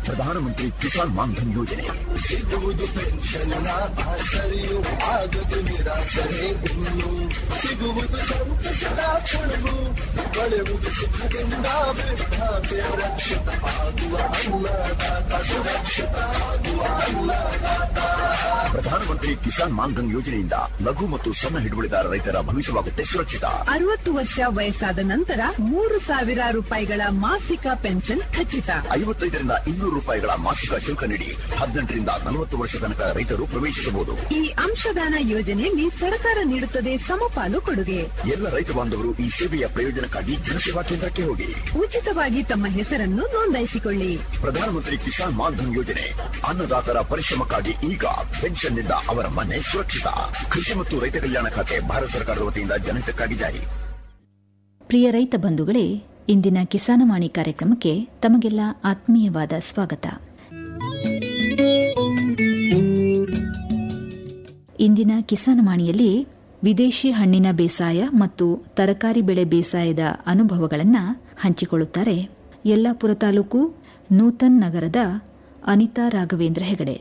ಪ್ರಧಾನಮಂತ್ರಿ ಕಿಸಾನ್ ಮಾನ್ಧನ್ ಯೋಜನೆ ಸಿಗುವುದು ಪೆನ್ಷನ್ನ ಆಸರೆಯು ಆಗದು ನಿರಾಸರೆ ಇನ್ನು ಸಿಗುವುದು ಸಂತಸದ ಕ್ಷಣವು ಕಳೆಯುವುದು ಸುಖದಿಂದ ವೃದ್ಧಾಪ್ಯ ರಕ್ಷಿತ ಆಗುವ ಅನ್ನದಾತ ಸುರಕ್ಷಿತ ಆಗುವ ಅನ್ನದಾತ ಪ್ರಧಾನಮಂತ್ರಿ ಕಿಸಾನ್ ಮಾನ್ಧನ್ ಯೋಜನೆಯಿಂದ ಲಘು ಮತ್ತು ಸಣ್ಣ ಹಿಡುವಳಿದಾರ ರೈತರ ಭವಿಷ್ಯವಾಗುತ್ತೆ ಸುರಕ್ಷಿತ ಅರವತ್ತು ವರ್ಷ ವಯಸ್ಸಾದ ನಂತರ ಮೂರು ಸಾವಿರ ರೂಪಾಯಿಗಳ ಮಾಸಿಕ ಪೆನ್ಷನ್ ಖಚಿತ ಐವತ್ತೈದರಿಂದ ಇನ್ನೂರು ರೂಪಾಯಿಗಳ ಮಾಸಿಕ ಶುಲ್ಕ ನೀಡಿ ಹದಿನೆಂಟರಿಂದ ನಲವತ್ತು ವರ್ಷ ತನಕ ರೈತರು ಪ್ರವೇಶಿಸಬಹುದು ಈ ಅಂಶದಾನ ಯೋಜನೆಯಲ್ಲಿ ಸರ್ಕಾರ ನೀಡುತ್ತದೆ ಸಮಪಾಲು ಕೊಡುಗೆ ಎಲ್ಲ ರೈತ ಬಾಂಧವರು ಈ ಸೇವೆಯ ಪ್ರಯೋಜನಕ್ಕಾಗಿ ಜನಸೇವಾ ಕೇಂದ್ರಕ್ಕೆ ಹೋಗಿ ಉಚಿತವಾಗಿ ತಮ್ಮ ಹೆಸರನ್ನು ನೋಂದಾಯಿಸಿಕೊಳ್ಳಿ ಪ್ರಧಾನಮಂತ್ರಿ ಕಿಸಾನ್ ಮಾನ್ಧನ್ ಯೋಜನೆ ಅನ್ನದಾತರ ಪರಿಶ್ರಮಕ್ಕಾಗಿ ಈಗ ಪೆನ್ಷನ್ನಿಂದ ಅವರ ಮನೆ ಸುರಕ್ಷಿತ ಕೃಷಿ ಮತ್ತು ರೈತ ಕಲ್ಯಾಣ ಖಾತೆ ಭಾರತ ಸರ್ಕಾರದ ವತಿಯಿಂದ ಜನಹಿತಕ್ಕಾಗಿ ಜಾರಿ ಪ್ರಿಯ ರೈತ ಬಂಧುಗಳೇ ಇಂದಿನ ಕಿಸಾನವಾಣಿ ಕಾರ್ಯಕ್ರಮಕ್ಕೆ ತಮಗೆಲ್ಲ ಆತ್ಮೀಯವಾದ ಸ್ವಾಗತ ಇಂದಿನ ಕಿಸಾನವಾಣಿಯಲ್ಲಿ ವಿದೇಶಿ ಹಣ್ಣಿನ ಬೇಸಾಯ ಮತ್ತು ತರಕಾರಿ ಬೆಳೆ ಬೇಸಾಯದ ಅನುಭವಗಳನ್ನು ಹಂಚಿಕೊಳ್ಳುತ್ತಾರೆ ಯಲ್ಲಾಪುರ ತಾಲೂಕು ನೂತನ್ ನಗರದ ಅನಿತಾ ರಾಘವೇಂದ್ರ ಹೆಗಡೆ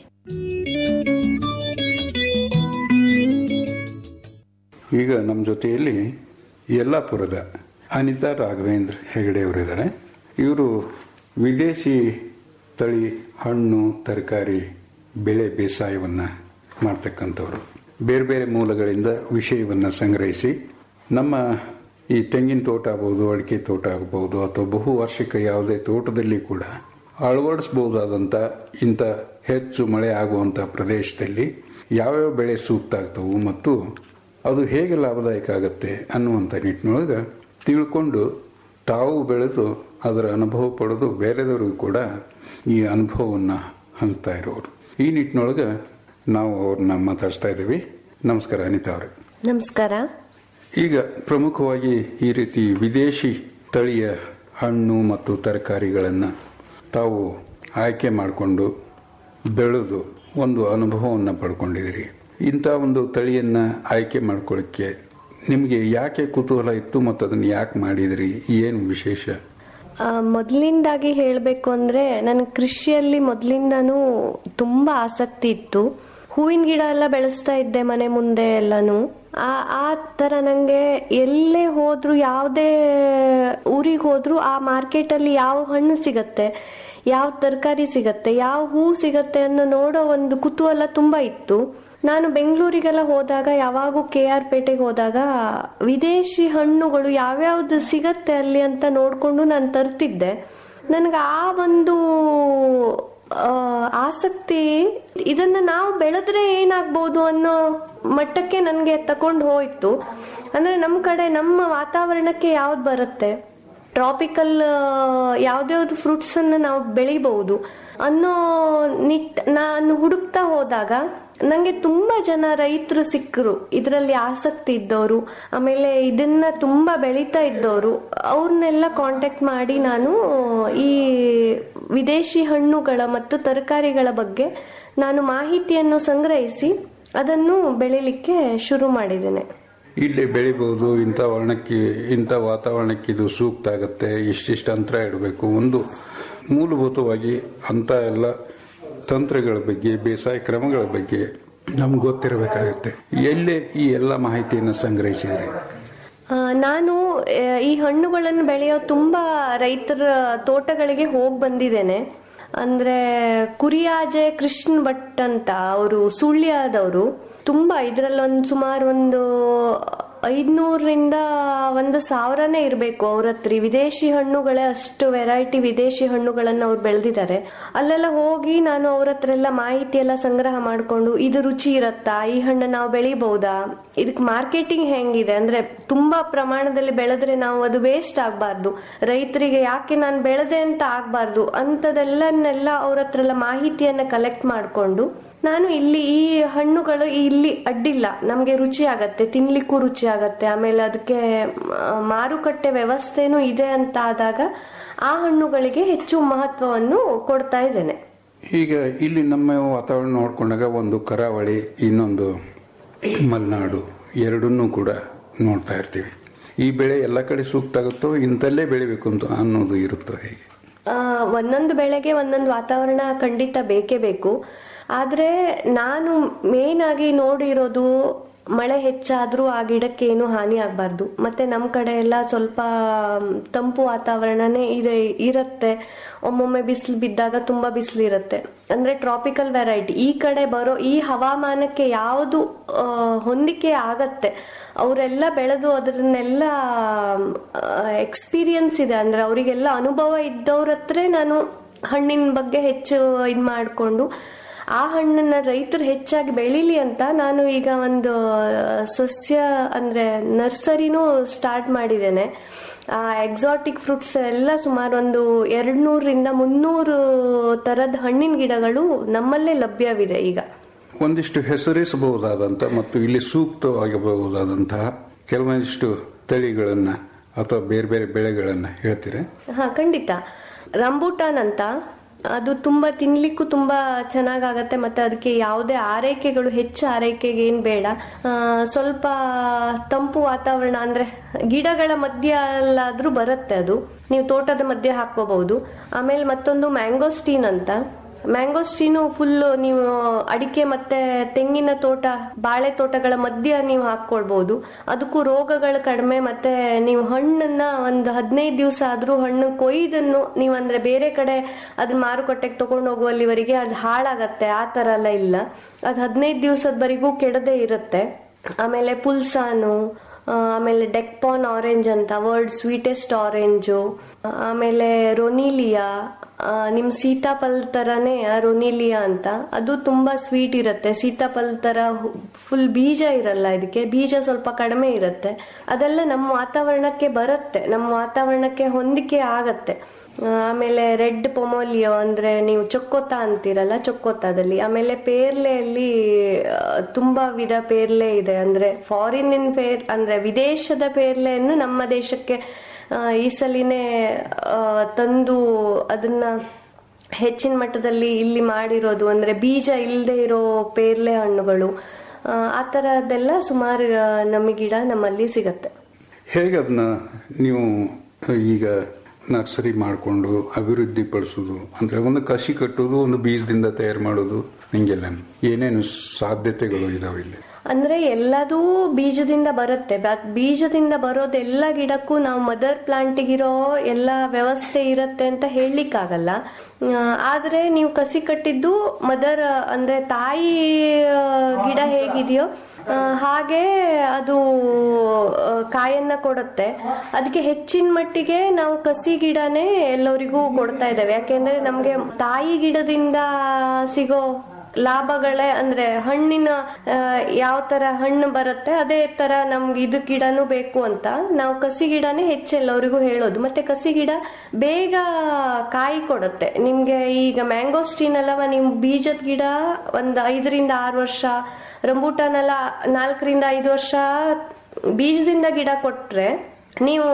ಈಗ ನಮ್ಮ ಜೊತೆಯಲ್ಲಿ ಯಲ್ಲಾಪುರದ ಅನಿತಾ ರಾಘವೇಂದ್ರ ಹೆಗಡೆ ಅವರಿದ್ದಾರೆ ಇವರು ವಿದೇಶಿ ತಳಿ ಹಣ್ಣು ತರಕಾರಿ ಬೆಳೆ ಬೇಸಾಯವನ್ನು ಮಾಡ್ತಕ್ಕಂಥವ್ರು ಬೇರೆ ಬೇರೆ ಮೂಲಗಳಿಂದ ವಿಷಯವನ್ನು ಸಂಗ್ರಹಿಸಿ ನಮ್ಮ ಈ ತೆಂಗಿನ ತೋಟ ಆಗ್ಬೋದು ಅಡಿಕೆ ತೋಟ ಆಗ್ಬೋದು ಅಥವಾ ಬಹು ವಾರ್ಷಿಕ ಯಾವುದೇ ತೋಟದಲ್ಲಿ ಕೂಡ ಅಳವಡಿಸಬಹುದಾದಂಥ ಇಂಥ ಹೆಚ್ಚು ಮಳೆ ಆಗುವಂಥ ಪ್ರದೇಶದಲ್ಲಿ ಯಾವ್ಯಾವ ಬೆಳೆ ಸೂಕ್ತ ಆಗ್ತವು ಮತ್ತು ಅದು ಹೇಗೆ ಲಾಭದಾಯಕ ಆಗುತ್ತೆ ಅನ್ನುವಂಥ ನಿಟ್ಟಿನೊಳಗೆ ತಿಳ್ಕೊಂಡು ತಾವು ಬೆಳೆದು ಅದರ ಅನುಭವ ಪಡೆದು ಬೇರೆದವ್ರಿಗೂ ಕೂಡ ಈ ಅನುಭವವನ್ನು ಹಂಚ್ತಾ ಇರೋರು ಈ ನಿಟ್ಟಿನೊಳಗೆ ನಾವು ಅವ್ರನ್ನ ಮಾತಾಡಿಸ್ತಾ ಇದ್ದೀವಿ ನಮಸ್ಕಾರ ಅನಿತಾ ಅವರೇ ನಮಸ್ಕಾರ ಈಗ ಪ್ರಮುಖವಾಗಿ ಈ ರೀತಿ ವಿದೇಶಿ ತಳಿಯ ಹಣ್ಣು ಮತ್ತು ತರಕಾರಿಗಳನ್ನು ತಾವು ಆಯ್ಕೆ ಮಾಡಿಕೊಂಡು ಬೆಳೆದು ಒಂದು ಅನುಭವವನ್ನು ಪಡ್ಕೊಂಡಿದ್ದೀರಿ ಇಂಥ ಒಂದು ತಳಿಯನ್ನ ಆಯ್ಕೆ ಮಾಡ್ಕೊಳ್ಳಿಕ್ಕೆ ನಿಮಗೆ ಯಾಕೆ ಕುತೂಹಲ ಇತ್ತು ಮತ್ತು ಅದನ್ನು ಯಾಕೆ ಮಾಡಿದ್ರಿ ಏನು ವಿಶೇಷ ಆ, ಮೊದಲಿಂದಾಗಿ ಹೇಳಬೇಕು ಅಂದ್ರೆ ನನ್ನ ಕೃಷಿಯಲ್ಲಿ ಮೊದಲಿಂದನೂ ತುಂಬಾ ಆಸಕ್ತಿ ಇತ್ತು ಹೂವಿನ ಗಿಡ ಎಲ್ಲ ಬೆಳೆಸ್ತಾ ಇದ್ದೆ ಮನೆ ಮುಂದೆ ಎಲ್ಲಾನು ಆ ಆ ತರ ನಂಗೆ ಎಲ್ಲೇ ಹೋದ್ರು ಯಾವುದೇ ಊರಿಗೆ ಹೋದ್ರು ಆ ಮಾರ್ಕೆಟಲ್ಲಿ ಯಾವ ಹಣ್ಣು ಸಿಗತ್ತೆ ಯಾವ ತರಕಾರಿ ಸಿಗತ್ತೆ ಯಾವ ಹೂ ಸಿಗತ್ತೆ ಅನ್ನೋ ನೋಡೋ ಒಂದು ಕುತೂಹಲ ತುಂಬಾ ಇತ್ತು ನಾನು ಬೆಂಗಳೂರಿಗೆಲ್ಲ ಹೋದಾಗ ಯಾವಾಗೂ ಕೆ ಆರ್ ಪೇಟೆಗೆ ಹೋದಾಗ ವಿದೇಶಿ ಹಣ್ಣುಗಳು ಯಾವ್ಯಾವ್ದು ಸಿಗತ್ತೆ ಅಲ್ಲಿ ಅಂತ ನೋಡ್ಕೊಂಡು ನಾನು ತರ್ತಿದ್ದೆ ನನಗೆ ಆ ಒಂದು ಆ, ಆಸಕ್ತಿ ಇದನ್ನ ನಾವು ಬೆಳೆದ್ರೆ ಏನಾಗ್ಬೋದು ಅನ್ನೋ ಮಟ್ಟಕ್ಕೆ ನನಗೆ ತಕೊಂಡು ಹೋಯ್ತು ಅಂದ್ರೆ ನಮ್ಮ ಕಡೆ ನಮ್ಮ ವಾತಾವರಣಕ್ಕೆ ಯಾವ್ದು ಬರುತ್ತೆ ಟ್ರಾಪಿಕಲ್ ಯಾವ್ದ್ಯಾವ್ದು ಫ್ರೂಟ್ಸ್ ಅನ್ನ ನಾವು ಬೆಳಿಬಹುದು ಅನ್ನೋ ನಿಟ್ ನಾನು ಹುಡುಕ್ತಾ ಹೋದಾಗ ನಂಗೆ ತುಂಬಾ ಜನ ರೈತರು ಸಿಕ್ಕರು ಇದರಲ್ಲಿ ಆಸಕ್ತಿ ಇದ್ದವರು ಆಮೇಲೆ ಇದನ್ನ ತುಂಬಾ ಬೆಳೀತಾ ಇದ್ದವರು ಅವ್ರನ್ನೆಲ್ಲ ಕಾಂಟ್ಯಾಕ್ಟ್ ಮಾಡಿ ನಾನು ಈ ವಿದೇಶಿ ಹಣ್ಣುಗಳ ಮತ್ತು ತರಕಾರಿಗಳ ಬಗ್ಗೆ ನಾನು ಮಾಹಿತಿಯನ್ನು ಸಂಗ್ರಹಿಸಿ ಅದನ್ನು ಬೆಳಿಲಿಕ್ಕೆ ಶುರು ಮಾಡಿದ್ದೇನೆ ಇಲ್ಲಿ ಬೆಳಿಬಹುದು ಇಂಥ ವರ್ಣಕ್ಕೆ ಇಂಥ ವಾತಾವರಣಕ್ಕೆ ಇದು ಸೂಕ್ತ ಆಗುತ್ತೆ ಇಷ್ಟಿಷ್ಟು ಅಂತರ ಇಡಬೇಕು ಒಂದು ಮೂಲಭೂತವಾಗಿ ಅಂತ ಎಲ್ಲ ತಂತ್ರಗಳ ಬಗ್ಗೆ ಬೇಸಾಯ ಕ್ರಮಗಳ ಬಗ್ಗೆ ನಮ್ಗೆ ಗೊತ್ತಿರಬೇಕಾಗುತ್ತೆ ಎಲ್ಲೇ ಈ ಎಲ್ಲ ಮಾಹಿತಿಯನ್ನು ಸಂಗ್ರಹಿಸಿದ್ರಿ ಆ, ನಾನು ಆ, ಈ ಹಣ್ಣುಗಳನ್ನು ಬೆಳೆಯೋ ತುಂಬಾ ರೈತರ ತೋಟಗಳಿಗೆ ಹೋಗಿ ಬಂದಿದ್ದೇನೆ ಅಂದ್ರೆ ಕುರಿಯಾಜೆ ಕೃಷ್ಣ ಭಟ್ ಅಂತ ಅವರು ಸುಳ್ಯದವರು ತುಂಬಾ ಇದ್ರಲ್ಲಿ ಒಂದು ಸುಮಾರು ಒಂದು ಐದ್ನೂರರಿಂದ ಒಂದು ಸಾವಿರನೇ ಇರಬೇಕು ಅವ್ರ ಹತ್ರ ವಿದೇಶಿ ಹಣ್ಣುಗಳೇ ಅಷ್ಟು ವೆರೈಟಿ ವಿದೇಶಿ ಹಣ್ಣುಗಳನ್ನ ಅವ್ರು ಬೆಳೆದಿದ್ದಾರೆ ಅಲ್ಲೆಲ್ಲ ಹೋಗಿ ನಾನು ಅವ್ರ ಹತ್ರ ಎಲ್ಲ ಮಾಹಿತಿ ಎಲ್ಲ ಸಂಗ್ರಹ ಮಾಡ್ಕೊಂಡು ಇದು ರುಚಿ ಇರತ್ತಾ ಈ ಹಣ್ಣು ನಾವು ಬೆಳಿಬಹುದಾ ಇದಕ್ಕೆ ಮಾರ್ಕೆಟಿಂಗ್ ಹೆಂಗಿದೆ ಅಂದ್ರೆ ತುಂಬಾ ಪ್ರಮಾಣದಲ್ಲಿ ಬೆಳೆದ್ರೆ ನಾವು ಅದು ವೇಸ್ಟ್ ಆಗ್ಬಾರ್ದು ರೈತರಿಗೆ ಯಾಕೆ ನಾನು ಬೆಳೆದೆ ಅಂತ ಆಗ್ಬಾರ್ದು ಅಂತದೆಲ್ಲನ್ನೆಲ್ಲ ಅವ್ರ ಹತ್ರ ಎಲ್ಲ ಮಾಹಿತಿಯನ್ನ ಕಲೆಕ್ಟ್ ಮಾಡ್ಕೊಂಡು ನಾನು ಇಲ್ಲಿ ಈ ಹಣ್ಣುಗಳು ಇಲ್ಲಿ ಅಡ್ಡಿಲ್ಲ ನಮ್ಗೆ ರುಚಿ ಆಗತ್ತೆ ತಿನ್ಲಿಕ್ಕೂ ರುಚಿ ಆಗತ್ತೆ ಆಮೇಲೆ ಅದಕ್ಕೆ ಆ, ಮಾರುಕಟ್ಟೆ ವ್ಯವಸ್ಥೆನೂ ಇದೆ ಅಂತ ಆದಾಗ ಆ ಹಣ್ಣುಗಳಿಗೆ ಹೆಚ್ಚು ಮಹತ್ವವನ್ನು ಕೊಡ್ತಾ ಇದ್ದೇನೆ ಈಗ ಇಲ್ಲಿ ನಮ್ಮ ವಾತಾವರಣ ನೋಡ್ಕೊಂಡಾಗ ಒಂದು ಕರಾವಳಿ ಇನ್ನೊಂದು ಮಲೆನಾಡು ಎರಡನ್ನೂ ಕೂಡ ನೋಡ್ತಾ ಇರ್ತೀವಿ ಈ ಬೆಳೆ ಎಲ್ಲ ಕಡೆ ಸೂಕ್ತ ಆಗುತ್ತೋ ಇಂಥಲ್ಲೇ ಬೆಳಿಬೇಕು ಅಂತ ಅನ್ನೋದು ಇರುತ್ತೋ ಹೇಗೆ ಆ, ಒಂದೊಂದು ಬೆಳೆಗೆ ಒಂದೊಂದು ವಾತಾವರಣ ಖಂಡಿತ ಬೇಕೇ ಬೇಕು ಆದ್ರೆ ನಾನು ಮೇನ್ ಆಗಿ ನೋಡಿರೋದು ಮಳೆ ಹೆಚ್ಚಾದ್ರೂ ಆ ಗಿಡಕ್ಕೆ ಏನು ಹಾನಿ ಆಗಬಾರ್ದು ಮತ್ತೆ ನಮ್ಮ ಕಡೆ ಎಲ್ಲ ಸ್ವಲ್ಪ ಮ್, ತಂಪು ವಾತಾವರಣನೇ ಇದೆ ಇರತ್ತೆ ಒಮ್ಮೊಮ್ಮೆ ಬಿಸಿಲು ಬಿದ್ದಾಗ ತುಂಬಾ ಬಿಸಿಲು ಇರುತ್ತೆ ಅಂದ್ರೆ ಟ್ರಾಪಿಕಲ್ ವೆರೈಟಿ ಈ ಕಡೆ ಬರೋ ಈ ಹವಾಮಾನಕ್ಕೆ ಯಾವುದು ಆ, ಹೊಂದಿಕೆ ಆಗತ್ತೆ ಅವರೆಲ್ಲ ಬೆಳೆದು ಅದನ್ನೆಲ್ಲ ಎಕ್ಸ್ಪೀರಿಯನ್ಸ್ ಇದೆ ಅಂದ್ರೆ ಅವರಿಗೆಲ್ಲ ಅನುಭವ ಇದ್ದವ್ರ ಹತ್ರ ನಾನು ಹಣ್ಣಿನ ಬಗ್ಗೆ ಹೆಚ್ಚು ಇದು ಮಾಡಿಕೊಂಡು ಆ ಹಣ್ಣನ್ನ ರೈತರು ಹೆಚ್ಚಾಗಿ ಬೆಳೀಲಿ ಅಂತ ನಾನು ಈಗ ಒಂದು ಸಸ್ಯ ಅಂದ್ರೆ ನರ್ಸರಿನೂ ಸ್ಟಾರ್ಟ್ ಮಾಡಿದ್ದೇನೆ ಆ ಎಕ್ಸಾಟಿಕ್ ಫ್ರೂಟ್ಸ್ ಎಲ್ಲ ಸುಮಾರು ಒಂದು ಎರಡ್ ನೂರರಿಂದ ಮುನ್ನೂರು ತರದ ಹಣ್ಣಿನ ಗಿಡಗಳು ನಮ್ಮಲ್ಲೇ ಲಭ್ಯವಿದೆ ಈಗ ಒಂದಿಷ್ಟು ಹೆಸರಿಸಬಹುದಾದಂಥ ಮತ್ತು ಇಲ್ಲಿ ಸೂಕ್ತವಾಗಿರಬಹುದಾದಂತಹ ಕೆಲವೊಂದಿಷ್ಟು ತಳಿಗಳನ್ನ ಅಥವಾ ಬೇರೆ ಬೇರೆ ಬೆಳೆಗಳನ್ನ ಹೇಳ್ತೀರಾ ಹಾ ಖಂಡಿತ ರಂಬೂಟಾನ್ ಅಂತ ಅದು ತುಂಬಾ ತಿನ್ಲಿಕ್ಕೂ ತುಂಬಾ ಚೆನ್ನಾಗಾಗತ್ತೆ ಮತ್ತೆ ಅದಕ್ಕೆ ಯಾವುದೇ ಆರೈಕೆಗಳು ಹೆಚ್ಚು ಆರೈಕೆಗೆ ಏನ್ ಬೇಡ ಆ, ಸ್ವಲ್ಪ ತಂಪು ವಾತಾವರಣ ಅಂದ್ರೆ ಗಿಡಗಳ ಮಧ್ಯ ಅಲ್ಲಾದ್ರೂ ಬರುತ್ತೆ ಅದು ನೀವು ತೋಟದ ಮಧ್ಯೆ ಹಾಕೋಬಹುದು ಆಮೇಲೆ ಮತ್ತೊಂದು ಮ್ಯಾಂಗೋಸ್ಟೀನ್ ಅಂತ ಮ್ಯಾಂಗೋಸ್ಟೀನು ಫುಲ್ ನೀವು ಅಡಿಕೆ ಮತ್ತೆ ತೆಂಗಿನ ತೋಟ ಬಾಳೆ ತೋಟಗಳ ಮಧ್ಯ ನೀವು ಹಾಕೊಳ್ಬಹುದು ಅದಕ್ಕೂ ರೋಗಗಳು ಕಡಿಮೆ ಮತ್ತೆ ನೀವು ಹಣ್ಣನ್ನ ಒಂದು ಹದಿನೈದು ದಿವಸ ಆದ್ರೂ ಹಣ್ಣು ಕೊಯ್ದನ್ನು ನೀವು ಅಂದ್ರೆ ಬೇರೆ ಕಡೆ ಅದನ್ನ ಮಾರುಕಟ್ಟೆಗೆ ತಗೊಂಡು ಹೋಗುವಲ್ಲಿವರೆಗೆ ಅದು ಹಾಳಾಗತ್ತೆ ಆ ತರ ಎಲ್ಲ ಇಲ್ಲ ಅದು ಹದಿನೈದು ದಿವಸದವರೆಗೂ ಕೆಡದೆ ಇರುತ್ತೆ ಆಮೇಲೆ ಪುಲ್ಸಾನು ಆ, ಆಮೇಲೆ ಡೆಕ್ಪಾನ್ ಆರೆಂಜ್ ಅಂತ ವರ್ಲ್ಡ್ ಸ್ವೀಟೆಸ್ಟ್ ಆರೆಂಜು ಆಮೇಲೆ ರೊನಿಲಿಯಾ ಆ, ನಿಮ್ ಸೀತಾಫಲ್ ತರನೇ ಆ ರೊನಿಲಿಯಾ ಅಂತ ಅದು ತುಂಬಾ ಸ್ವೀಟ್ ಇರುತ್ತೆ ಸೀತಾಫಲ್ ತರ ಫುಲ್ ಬೀಜ ಇರಲ್ಲ ಇದಕ್ಕೆ ಬೀಜ ಸ್ವಲ್ಪ ಕಡಿಮೆ ಇರುತ್ತೆ ಅದೆಲ್ಲ ನಮ್ಮ ವಾತಾವರಣಕ್ಕೆ ಬರುತ್ತೆ ನಮ್ಮ ವಾತಾವರಣಕ್ಕೆ ಹೊಂದಿಕೆ ಆಗತ್ತೆ ಆ, ಆಮೇಲೆ ರೆಡ್ ಪೊಮೋಲಿಯೋ ಅಂದ್ರೆ ನೀವು ಚೊಕ್ಕೋತ ಅಂತೀರಲ್ಲ ಚೊಕ್ಕೋತಾದಲ್ಲಿ ಆಮೇಲೆ ಪೇರ್ಲೆಯಲ್ಲಿ ಆ, ತುಂಬಾ ವಿಧ ಪೇರ್ಲೆ ಇದೆ ಅಂದ್ರೆ ಫಾರಿನ್ ಪೇರ್ ಅಂದ್ರೆ ವಿದೇಶದ ಪೇರ್ಲೆಯನ್ನು ನಮ್ಮ ದೇಶಕ್ಕೆ ಆ, ಈ ಸಲಿನೇ ಆ, ತಂದು ಅದನ್ನ ಹೆಚ್ಚಿನ ಮಟ್ಟದಲ್ಲಿ ಇಲ್ಲಿ ಮಾಡಿರೋದು ಅಂದ್ರೆ ಬೀಜ ಇಲ್ಲದೆ ಇರೋ ಪೇರ್ಲೆ ಹಣ್ಣುಗಳು ಆ, ಆ ತರದ್ದೆಲ್ಲ ಸುಮಾರು ಆ, ನಮಗೆ ಗಿಡ ನಮ್ಮಲ್ಲಿ ಸಿಗತ್ತೆ ಹೇಗೆ ಅದನ್ನ ನೀವು ಈಗ ನರ್ಸರಿ ಮಾಡಿಕೊಂಡು ಅಭಿವೃದ್ಧಿ ಪಡಿಸೋದು ಅಂದ್ರೆ ಒಂದು ಕಸಿ ಕಟ್ಟೋದು ಒಂದು ಬೀಜದಿಂದ ತಯಾರು ಮಾಡೋದು ಹಿಂಗೆಲ್ಲ ಏನೇನು ಸಾಧ್ಯತೆಗಳು ಇದಾವೆ ಇಲ್ಲಿ ಅಂದ್ರೆ ಎಲ್ಲದೂ ಬೀಜದಿಂದ ಬರುತ್ತೆ ಬ- ಬೀಜದಿಂದ ಬರೋದೆಲ್ಲ ಗಿಡಕ್ಕೂ ನಾವು ಮದರ್ ಪ್ಲಾಂಟಿಗಿರೋ ಎಲ್ಲ ವ್ಯವಸ್ಥೆ ಇರುತ್ತೆ ಅಂತ ಹೇಳಲಿಕ್ಕಾಗಲ್ಲ ಆ, ಆದ್ರೆ ನೀವು ಕಸಿ ಕಟ್ಟಿದ್ದು ಮದರ್ ಅಂದ್ರೆ ತಾಯಿ ಆ, ಗಿಡ ಹೇಗಿದೆಯೋ ಆ, ಹಾಗೆ ಅದು ಆ, ಕಾಯನ್ನ ಕೊಡುತ್ತೆ ಅದಕ್ಕೆ ಹೆಚ್ಚಿನ ಮಟ್ಟಿಗೆ ನಾವು ಕಸಿ ಗಿಡನೇ ಎಲ್ಲರಿಗೂ ಕೊಡ್ತಾ ಇದ್ದೇವೆ ಯಾಕೆಂದ್ರೆ ನಮ್ಗೆ ತಾಯಿ ಗಿಡದಿಂದ ಸಿಗೋ ಲಾಭಗಳೇ ಅಂದ್ರೆ ಹಣ್ಣಿನ ಯಾವ ತರ ಹಣ್ಣು ಬರುತ್ತೆ ಅದೇ ತರ ನಮ್ಗೆ ಇದು ಗಿಡನೂ ಬೇಕು ಅಂತ ನಾವು ಕಸಿ ಗಿಡನೇ ಹೆಚ್ಚೆಲ್ಲವರಿಗೂ ಹೇಳೋದು ಮತ್ತೆ ಕಸಿ ಗಿಡ ಬೇಗ ಕಾಯಿ ಕೊಡುತ್ತೆ ನಿಮ್ಗೆ ಈಗ ಮ್ಯಾಂಗೋಸ್ಟೀನ್ ಅಲ್ಲವ ನಿಮ್ ಬೀಜದ ಗಿಡ ಒಂದ್ ಐದರಿಂದ ಆರು ವರ್ಷ ರಂಬೂಟಾನ್ ಎಲ್ಲ ನಾಲ್ಕರಿಂದ ಐದು ವರ್ಷ ಬೀಜದಿಂದ ಗಿಡ ಕೊಟ್ರೆ ನೀವು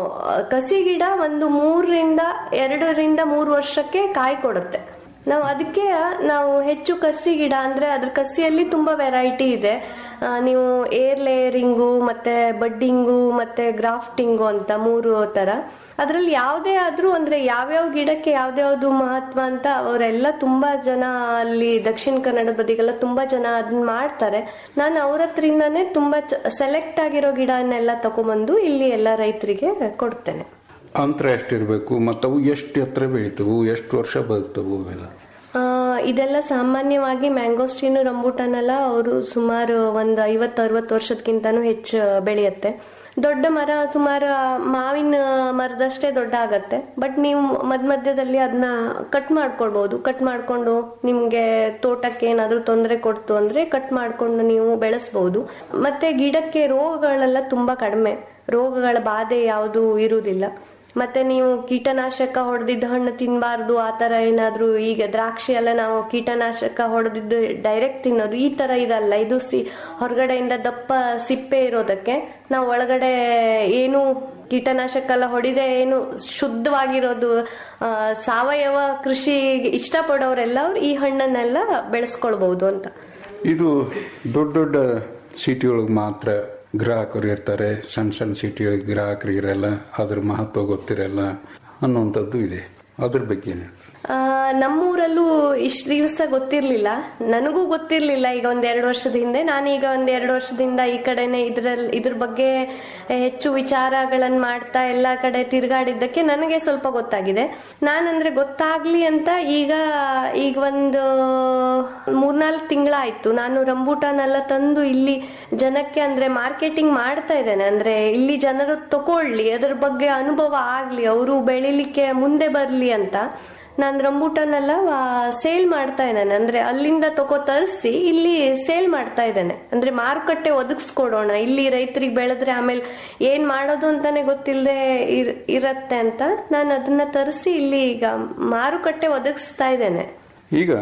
ಕಸಿ ಗಿಡ ಒಂದು ಮೂರರಿಂದ ಎರಡರಿಂದ ಮೂರು ವರ್ಷಕ್ಕೆ ಕಾಯಿ ಕೊಡುತ್ತೆ ನಾವು ಅದಕ್ಕೆ ನಾವು ಹೆಚ್ಚು ಕಸಿ ಗಿಡ ಅಂದ್ರೆ ಅದ್ರ ಕಸಿಯಲ್ಲಿ ತುಂಬಾ ವೆರೈಟಿ ಇದೆ ಆ, ನೀವು ಏರ್ ಲೇಯರಿಂಗು ಮತ್ತೆ ಬಡ್ಡಿಂಗು ಮತ್ತೆ ಗ್ರಾಫ್ಟಿಂಗು ಅಂತ ಮೂರು ತರ ಅದ್ರಲ್ಲಿ ಯಾವುದೇ ಆದ್ರೂ ಅಂದ್ರೆ ಯಾವ್ಯಾವ ಗಿಡಕ್ಕೆ ಯಾವ್ದ್ಯಾವ್ದು ಮಹತ್ವ ಅಂತ ಅವರೆಲ್ಲ ತುಂಬಾ ಜನ ಅಲ್ಲಿ ದಕ್ಷಿಣ ಕನ್ನಡ ಬದಿಗೆಲ್ಲ ತುಂಬಾ ಜನ ಅದನ್ನ ಮಾಡ್ತಾರೆ ನಾನು ಅವ್ರ ಹತ್ರಿಂದಾನೇ ತುಂಬಾ ಸೆಲೆಕ್ಟ್ ಆಗಿರೋ ಗಿಡನೆಲ್ಲ ತಗೊಂಬಂದು ಇಲ್ಲಿ ಎಲ್ಲ ರೈತರಿಗೆ ಕೊಡ್ತೇನೆ ಅಂತರ ಎಷ್ಟಿರಬೇಕು ಮತ್ತು ಅವು ಎಷ್ಟು ಎತ್ತರ ಬೆಳಿತವು ಎಷ್ಟು ವರ್ಷ ಬದುಕ್ತವು ಅವೆಲ್ಲ ಆ, ಇದೆಲ್ಲ ಸಾಮಾನ್ಯವಾಗಿ ಮ್ಯಾಂಗೋಸ್ಟೀನು ರಂಬೂಟಾನ್ ಎಲ್ಲ ಅವರು ಸುಮಾರು ಒಂದು ಐವತ್ತು ಅರವತ್ತು ವರ್ಷದಕ್ಕಿಂತನೂ ಹೆಚ್ಚು ಬೆಳೆಯುತ್ತೆ ದೊಡ್ಡ ಮರ ಸುಮಾರು ಮಾವಿನ ಮರದಷ್ಟೇ ದೊಡ್ಡ ಆಗತ್ತೆ ಬಟ್ ನೀವು ಮಧ್ಯ ಮಧ್ಯದಲ್ಲಿ ಅದನ್ನ ಕಟ್ ಮಾಡ್ಕೊಳ್ಬಹುದು ಕಟ್ ಮಾಡ್ಕೊಂಡು ನಿಮ್ಗೆ ತೋಟಕ್ಕೆ ಏನಾದ್ರೂ ತೊಂದರೆ ಕೊಡ್ತು ಅಂದ್ರೆ ಕಟ್ ಮಾಡ್ಕೊಂಡು ನೀವು ಬೆಳೆಸಬಹುದು ಮತ್ತೆ ಗಿಡಕ್ಕೆ ರೋಗಗಳೆಲ್ಲ ತುಂಬಾ ಕಡಿಮೆ ರೋಗಗಳ ಬಾಧೆ ಯಾವುದು ಇರುವುದಿಲ್ಲ ಮತ್ತೆ ನೀವು ಕೀಟನಾಶಕ ಹೊಡೆದಿದ್ದ ಹಣ್ಣು ತಿನ್ನಬಾರ್ದು ಆ ತರ ಏನಾದ್ರೂ ಈಗ ದ್ರಾಕ್ಷಿ ಎಲ್ಲ ನಾವು ಕೀಟನಾಶಕ ಹೊಡೆದಿದ್ದು ಡೈರೆಕ್ಟ್ ತಿನ್ನೋದು ಈ ತರ ಇದಲ್ಲ ಇದು ಸಿ ಹೊರಗಡೆಯಿಂದ ದಪ್ಪ ಸಿಪ್ಪೆ ಇರೋದಕ್ಕೆ ನಾವು ಒಳಗಡೆ ಏನು ಕೀಟನಾಶಕ ಎಲ್ಲ ಹೊಡಿದೆ ಏನು ಶುದ್ಧವಾಗಿರೋದು ಆ, ಸಾವಯವ ಕೃಷಿ ಇಷ್ಟಪಡೋರೆಲ್ಲ ಅವ್ರು ಈ ಹಣ್ಣನ್ನೆಲ್ಲ ಬೆಳೆಸ್ಕೊಳ್ಬಹುದು ಅಂತ ಇದು ದೊಡ್ಡ ದೊಡ್ಡ ಸಿಟಿಯೊಳಗೆ ಮಾತ್ರ ಗ್ರಾಹಕರು ಇರ್ತಾರೆ ಸಣ್ಣ ಸಣ್ಣ ಸಿಟಿಯೊಳಗೆ ಗ್ರಾಹಕರು ಇರಲ್ಲ ಅದ್ರ ಮಹತ್ವ ಗೊತ್ತಿರಲ್ಲ ಅನ್ನುವಂಥದ್ದು ಇದೆ ಅದ್ರ ಬಗ್ಗೆ ಏನು ಹೇಳ್ತೀರಾ? ಆ, ನಮ್ಮೂರಲ್ಲೂ ಇಷ್ಟು ದಿವಸ ಗೊತ್ತಿರ್ಲಿಲ್ಲ ನನಗೂ ಗೊತ್ತಿರ್ಲಿಲ್ಲ ಈಗ ಒಂದ್ ಎರಡು ವರ್ಷದ ಹಿಂದೆ ನಾನೀಗ ಒಂದ್ ಎರಡು ವರ್ಷದಿಂದ ಈ ಕಡೆನೆ ಇದ್ರಲ್ಲಿ ಇದ್ರ ಬಗ್ಗೆ ಹೆಚ್ಚು ವಿಚಾರಗಳನ್ನ ಮಾಡ್ತಾ ಎಲ್ಲಾ ಕಡೆ ತಿರುಗಾಡಿದ್ದಕ್ಕೆ ನನಗೆ ಸ್ವಲ್ಪ ಗೊತ್ತಾಗಿದೆ ನಾನಂದ್ರೆ ಗೊತ್ತಾಗ್ಲಿ ಅಂತ ಈಗ ಈಗ ಒಂದು ಮೂರ್ನಾಲ್ಕು ತಿಂಗಳಾಯ್ತು ನಾನು ರಂಬೂಟಾನ್ ಎಲ್ಲ ತಂದು ಇಲ್ಲಿ ಜನಕ್ಕೆ ಅಂದ್ರೆ ಮಾರ್ಕೆಟಿಂಗ್ ಮಾಡ್ತಾ ಇದ್ದೇನೆ ಅಂದ್ರೆ ಇಲ್ಲಿ ಜನರು ತಗೊಳ್ಳಿ ಅದ್ರ ಬಗ್ಗೆ ಅನುಭವ ಆಗ್ಲಿ ಅವರು ಬೆಳಿಲಿಕ್ಕೆ ಮುಂದೆ ಬರ್ಲಿ ಅಂತ ನಾನು ರಂಬೂಟನ್ ಎಲ್ಲ ಸೇಲ್ ಮಾಡ್ತಾ ಇದ್ದೇನೆ ಅಂದ್ರೆ ಅಲ್ಲಿಂದ ತಗೋ ತರಿಸಿ ಇಲ್ಲಿ ಸೇಲ್ ಮಾಡ್ತಾ ಇದ್ದೇನೆ ಅಂದ್ರೆ ಮಾರುಕಟ್ಟೆ ಒದಗಿಸ್ಕೊಡೋಣ ಇಲ್ಲಿ ರೈತರಿಗೆ ಬೆಳೆದ್ರೆ ಆಮೇಲೆ ಏನ್ ಮಾಡೋದು ಅಂತಾನೆ ಗೊತ್ತಿಲ್ಲದೆ ಇರತ್ತೆ ಅಂತ ನಾನು ಅದನ್ನ ತರಿಸಿ ಇಲ್ಲಿ ಈಗ ಮಾರುಕಟ್ಟೆ ಒದಗಿಸ್ತಾ ಇದ್ದೇನೆ ಈಗ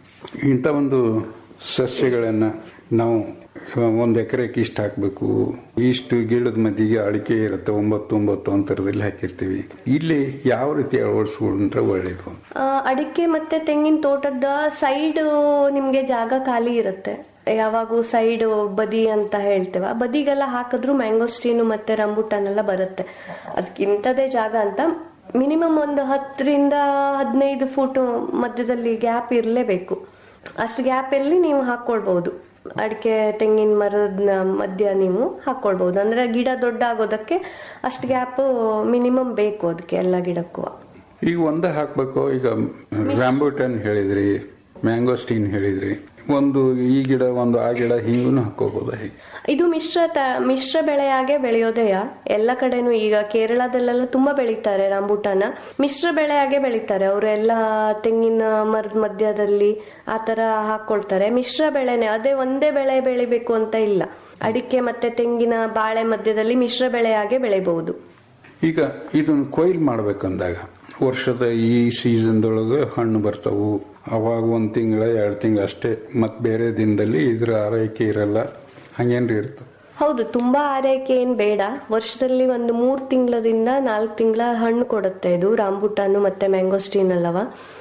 ಇಂಥ ಒಂದು ಸಸ್ಯಗಳನ್ನು ನಾವು ಒಂದು ಎಕರೆಗೆ ಇಷ್ಟು ಹಾಕಬೇಕು ಇಷ್ಟು ಗಿಡದ ಮಧ್ಯೆಗೆ ಅಡಿಕೆ ಇರುತ್ತೆ ಒಂಬತ್ತು ಒಂಬತ್ತು ಅಂತರದಲ್ಲಿ ಹಾಕಿರ್ತೀವಿ ಇಲ್ಲಿ ಯಾವ ರೀತಿ ಅಳವಡಿಸ್ಕೊಂಡ್ರೆ ಒಳ್ಳೇದು ಆ, ಅಡಿಕೆ ಮತ್ತೆ ತೆಂಗಿನ ತೋಟದ ಸೈಡ್ ನಿಮ್ಗೆ ಜಾಗ ಖಾಲಿ ಇರುತ್ತೆ ಯಾವಾಗೂ ಸೈಡ್ ಬದಿ ಅಂತ ಹೇಳ್ತೇವೆ ಆ ಬದಿಗೆಲ್ಲ ಹಾಕಿದ್ರು ಮ್ಯಾಂಗೋಸ್ಟೀನು ಮತ್ತೆ ರಂಬುಟಾನ್ ಎಲ್ಲ ಬರುತ್ತೆ ಅದಕ್ಕಿಂತದೇ ಜಾಗ ಅಂತ ಮಿನಿಮಮ್ ಒಂದು ಹತ್ತರಿಂದ ಹದಿನೈದು ಫೂಟ್ ಮಧ್ಯದಲ್ಲಿ ಗ್ಯಾಪ್ ಇರಲೇಬೇಕು ಅಷ್ಟು ಗ್ಯಾಪ್ ಅಲ್ಲಿ ನೀವು ಹಾಕೊಳ್ಬಹುದು ಅಡಿಕೆ ತೆಂಗಿನ ಮರದ ಮಧ್ಯ ನೀವು ಹಾಕೊಳ್ಬಹುದು ಅಂದ್ರೆ ಗಿಡ ದೊಡ್ಡ ಆಗೋದಕ್ಕೆ ಅಷ್ಟು ಗ್ಯಾಪ್ ಮಿನಿಮಮ್ ಬೇಕು ಅದಕ್ಕೆ ಎಲ್ಲ ಗಿಡಕ್ಕೂ ಈಗ ಒಂದೇ ಹಾಕ್ಬೇಕು ಈಗ ರಾಂಬೂಟನ್ ಹೇಳಿದ್ರಿ ಮ್ಯಾಂಗೋಸ್ಟೀನ್ ಹೇಳಿದ್ರಿ ಒಂದು ಈ ಗಿಡ ಒಂದು ಆ ಗಿಡ ಹಿಂಗೂ ಹಾಕೋಬೋದಾ ಹೇಗೆ ಇದು ಮಿಶ್ರ ತ- ಮಿಶ್ರ ಬೆಳೆಯಾಗೆ ಬೆಳೆಯೋದೆಯ ಎಲ್ಲ ಕಡೆನೂ ಈಗ ಕೇರಳದಲ್ಲೆಲ್ಲ ತುಂಬಾ ಬೆಳೀತಾರೆ ರಾಂಬೂಟಾನ ಮಿಶ್ರ ಬೆಳೆಯಾಗೆ ಬೆಳೀತಾರೆ ಅವರೆಲ್ಲ ತೆಂಗಿನ ಮರದ ಮಧ್ಯದಲ್ಲಿ ಆ ತರ ಹಾಕೊಳ್ತಾರೆ ಮಿಶ್ರ ಬೆಳೆನೆ ಅದೇ ಒಂದೇ ಬೆಳೆ ಬೆಳಿಬೇಕು ಅಂತ ಇಲ್ಲ ಅಡಿಕೆ ಮತ್ತೆ ತೆಂಗಿನ ಬಾಳೆ ಮಧ್ಯದಲ್ಲಿ ಮಿಶ್ರ ಬೆಳೆಯಾಗೆ ಬೆಳೆಯಬಹುದು ಈಗ ಇದನ್ನು ಕೊಯ್ಲು ಮಾಡ್ಬೇಕಂದಾಗ ವರ್ಷದ ಈ ಸೀಸನ್ದೊಳಗೆ ಹಣ್ಣು ಬರ್ತಾವು ಅವಾಗ ಒಂದು ತಿಂಗಳ ಎರಡು ತಿಂಗಳ ಅಷ್ಟೇ ಮತ್ತೆ ಬೇರೆ ದಿನದಲ್ಲಿ ಇದ್ರ ಆರೈಕೆ ಇರಲ್ಲ ಹಂಗೇನ್ರಿ ಇರ್ತದೆ ಹೌದು ತುಂಬಾ ಆರೈಕೆ ಏನ್ ಬೇಡ ವರ್ಷದಲ್ಲಿ ಒಂದು ಮೂರ್ ತಿಂಗಳದಿಂದ ನಾಲ್ಕು ತಿಂಗಳ ಹಣ್ಣು ಕೊಡುತ್ತೆ ಇದು ರಾಂಬುಟಾನು ಮತ್ತೆ ಮ್ಯಾಂಗೋಸ್ಟೀನ್ ಅಲ್ಲವ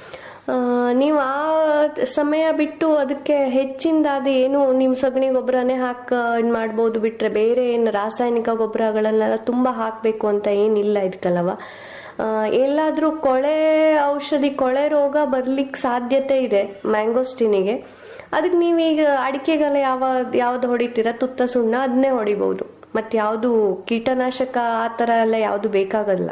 ಆ, ನೀವು ಆ ಸಮಯ ಬಿಟ್ಟು ಅದಕ್ಕೆ ಹೆಚ್ಚಿಂದಾದ ಏನು ನಿಮ್ ಸಗಣಿ ಗೊಬ್ಬರನೇ ಹಾಕ ಇದ್ ಮಾಡ್ಬೋದು ಬಿಟ್ರೆ ಬೇರೆ ಏನು ರಾಸಾಯನಿಕ ಗೊಬ್ಬರಗಳನ್ನೆಲ್ಲ ತುಂಬಾ ಹಾಕ್ಬೇಕು ಅಂತ ಏನಿಲ್ಲ ಇದಕ್ಕಲ್ಲವ ಆ, ಎಲ್ಲಾದ್ರೂ ಕೊಳೆ ಔಷಧಿ ಕೊಳೆ ರೋಗ ಬರ್ಲಿಕ್ಕೆ ಸಾಧ್ಯತೆ ಇದೆ ಮ್ಯಾಂಗೋಸ್ಟೀನಿಗೆ ಅದಕ್ಕೆ ನೀವೀಗ ಅಡಿಕೆಗೆಲ್ಲ ಯಾವ ಯಾವ್ದು ಹೊಡಿತೀರಾ ತುತ್ತ ಸುಣ್ಣ ಅದನ್ನೇ ಹೊಡಿಬಹುದು ಮತ್ತೆ ಯಾವುದು ಕೀಟನಾಶಕ ಆ ತರ ಎಲ್ಲ ಯಾವುದು ಬೇಕಾಗಲ್ಲ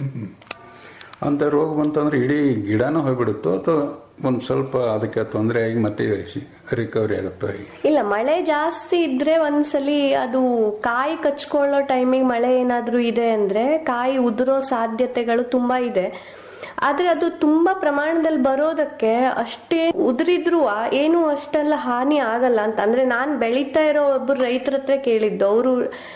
ಅಂತ ರೋಗ ಬಂತಂದ್ರೆ ಇಡೀ ಗಿಡನೂ ಹೋಗ್ಬಿಡುತ್ತೋ ಅಥವಾ ಒಂದು ಸ್ವಲ್ಪ ಅದಕ್ಕೆ ತೊಂದರೆ ಆಗಿ ಮತ್ತೆ ರಿಕವರಿ ಆಗುತ್ತೋ ಹೇಗೆ ಇಲ್ಲ ಮಳೆ ಜಾಸ್ತಿ ಇದ್ರೆ ಒಂದ್ಸಲಿ ಅದು ಕಾಯಿ ಕಚ್ಕೊಳ್ಳೋ ಟೈಮಿಗೆ ಮಳೆ ಏನಾದ್ರೂ ಇದೆ ಅಂದ್ರೆ ಕಾಯಿ ಉದುರೋ ಸಾಧ್ಯತೆಗಳು ತುಂಬಾ ಇದೆ ಆದ್ರೆ ಅದು ತುಂಬಾ ಪ್ರಮಾಣದಲ್ಲಿ ಬರೋದಕ್ಕೆ ಅಷ್ಟೇ ಉದುರಿದ್ರು ಏನು ಅಷ್ಟೆಲ್ಲ ಹಾನಿ ಆಗಲ್ಲ ಅಂತ ಅಂದ್ರೆ ನಾನ್ ಬೆಳೀತಾ ಇರೋ ಒಬ್ರು ರೈತರ ಹತ್ರ ಕೇಳಿದ್ದು ಅವರು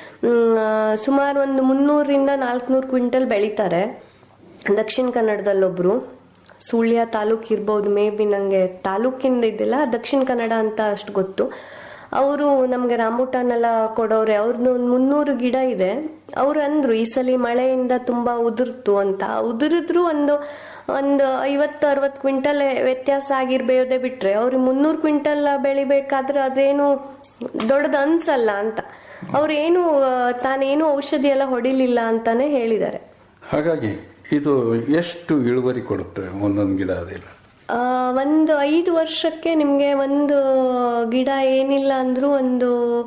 ಸುಮಾರು ಒಂದು ಮುನ್ನೂರಿಂದ ನಾಲ್ಕುನೂರು ಕ್ವಿಂಟಲ್ ಬೆಳೀತಾರೆ ದಕ್ಷಿಣ ಕನ್ನಡದಲ್ಲೊಬ್ರು ಸುಳ್ಯ ತಾಲೂಕ್ ಇರ್ಬೋದು ಮೇ ಬಿ ನಂಗೆ ತಾಲೂಕಿಂದ ಇದ್ದಿಲ್ಲ ದಕ್ಷಿಣ ಕನ್ನಡ ಅಂತ ಅಷ್ಟು ಗೊತ್ತು ಅವರು ನಮ್ಗೆ ರಾಂಬುಟಾನ್ ಎಲ್ಲ ಕೊಡೋರೆ ಅವ್ರದ್ದು ಒಂದು ಮುನ್ನೂರು ಗಿಡ ಇದೆ ಅವ್ರು ಅಂದ್ರು ಈ ಸಲ ಮಳೆಯಿಂದ ತುಂಬಾ ಉದುರ್ತು ಅಂತ ಉದುರಿದ್ರು ಒಂದು ಒಂದು ಐವತ್ತು ಅರವತ್ತು ಕ್ವಿಂಟಲ್ ವ್ಯತ್ಯಾಸ ಆಗಿರ್ಬೇಯೋದೇ ಬಿಟ್ರೆ ಅವ್ರಿಗೆ ಮುನ್ನೂರು ಕ್ವಿಂಟಲ್ ಬೆಳಿಬೇಕಾದ್ರೆ ಅದೇನು ದೊಡ್ಡದು ಅನ್ಸಲ್ಲ ಅಂತ ಅವ್ರೇನು ಆ, ತಾನೇನು ಔಷಧಿ ಎಲ್ಲ ಹೊಡಿಲಿಲ್ಲ ಅಂತಾನೆ ಹೇಳಿದ್ದಾರೆ ಹಾಗಾಗಿ ಇದು ಎಷ್ಟು ಇಳುವರಿ ಕೊಡುತ್ತೆ ಒಂದೊಂದು ಗಿಡ ಅದೆಲ್ಲ ಆ, ಒಂದು ಐದು ವರ್ಷಕ್ಕೆ ನಿಮ್ಗೆ ಒಂದು ಗಿಡ ಏನಿಲ್ಲ ಅಂದ್ರೂ ಒಂದು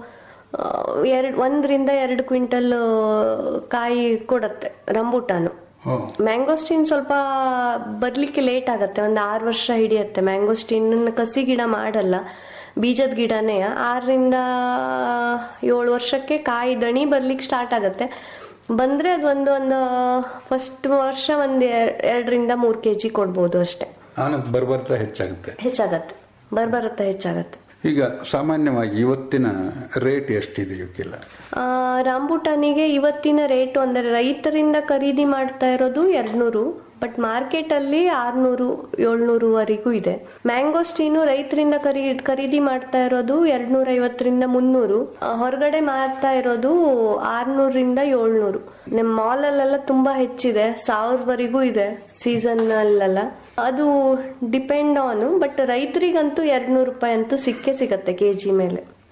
ಎರಡು ಒಂದರಿಂದ ಎರಡು ಕ್ವಿಂಟಲ್ ಕಾಯಿ ಕೊಡುತ್ತೆ ರಂಬೂಟಾನು ಹ್ಞೂ ಮ್ಯಾಂಗೋಸ್ಟಿನ್ ಸ್ವಲ್ಪ ಬರ್ಲಿಕ್ಕೆ ಲೇಟ್ ಆಗತ್ತೆ ಒಂದು ಆರು ವರ್ಷ ಹಿಡಿಯತ್ತೆ ಮ್ಯಾಂಗೋಸ್ಟಿನ್ ಕಸಿ ಗಿಡ ಮಾಡಲ್ಲ ಬೀಜದ ಗಿಡನೇ ಆರರಿಂದ ಏಳು ವರ್ಷಕ್ಕೆ ಕಾಯಿ ದಣಿ ಬರ್ಲಿಕ್ಕೆ ಸ್ಟಾರ್ಟ್ ಆಗತ್ತೆ ಬಂದ್ರೆ ಅದು ಒಂದು ಒಂದು ಫಸ್ಟ್ ವರ್ಷ ಒಂದು ಎರಡರಿಂದ ಮೂರು ಕೆ ಜಿ ಕೊಡ್ಬೋದು ಅಷ್ಟೇ ಆನಂದ್ ಬರ್ಬರ್ತಾ ಹೆಚ್ಚಾಗುತ್ತೆ ಹೆಚ್ಚಾಗತ್ತೆ ಬರ್ಬರುತ್ತೆ ಹೆಚ್ಚಾಗತ್ತೆ ಈಗ ಸಾಮಾನ್ಯವಾಗಿ ಇವತ್ತಿನ ರೇಟ್ ಎಷ್ಟಿದೆ ಇವಕ್ಕೆಲ್ಲ ಆ, ರಾಂಬುಟಾನಿಗೆ ಇವತ್ತಿನ ರೇಟು ಅಂದರೆ ರೈತರಿಂದ ಖರೀದಿ ಮಾಡ್ತಾ ಇರೋದು ಎರಡ್ನೂರು ಬಟ್ ಮಾರ್ಕೆಟ್ ಅಲ್ಲಿ ಆರ್ನೂರು ಏಳ್ನೂರುವರೆಗೂ ಇದೆ ಮ್ಯಾಂಗೋಸ್ಟೀನು ರೈತರಿಂದ ಖರೀ ಖರೀದಿ ಮಾಡ್ತಾ ಇರೋದು ಎರಡ್ನೂರ ಐವತ್ತರಿಂದ ಮುನ್ನೂರು ಆ, ಹೊರಗಡೆ ಮಾರ್ತಾ ಇರೋದು ಆರ್ನೂರಿಂದ ಏಳ್ನೂರು ನಮ್ಮ ಮಾಲ್ ಅಲ್ಲೆಲ್ಲ ತುಂಬಾ ಹೆಚ್ಚಿದೆ ಸಾವಿರವರೆಗೂ ಇದೆ ಸೀಸನ್ ಅಲ್ಲೆಲ್ಲ ಅದು ಡಿಪೆಂಡ್ ಆನ್ ಬಟ್ ರೈತರಿಗಂತೂ ಎರಡ್ನೂರು ರೂಪಾಯಿ ಅಂತೂ ಸಿಕ್ಕೇ ಸಿಗತ್ತೆ ಕೆಜಿ ಮೇಲೆ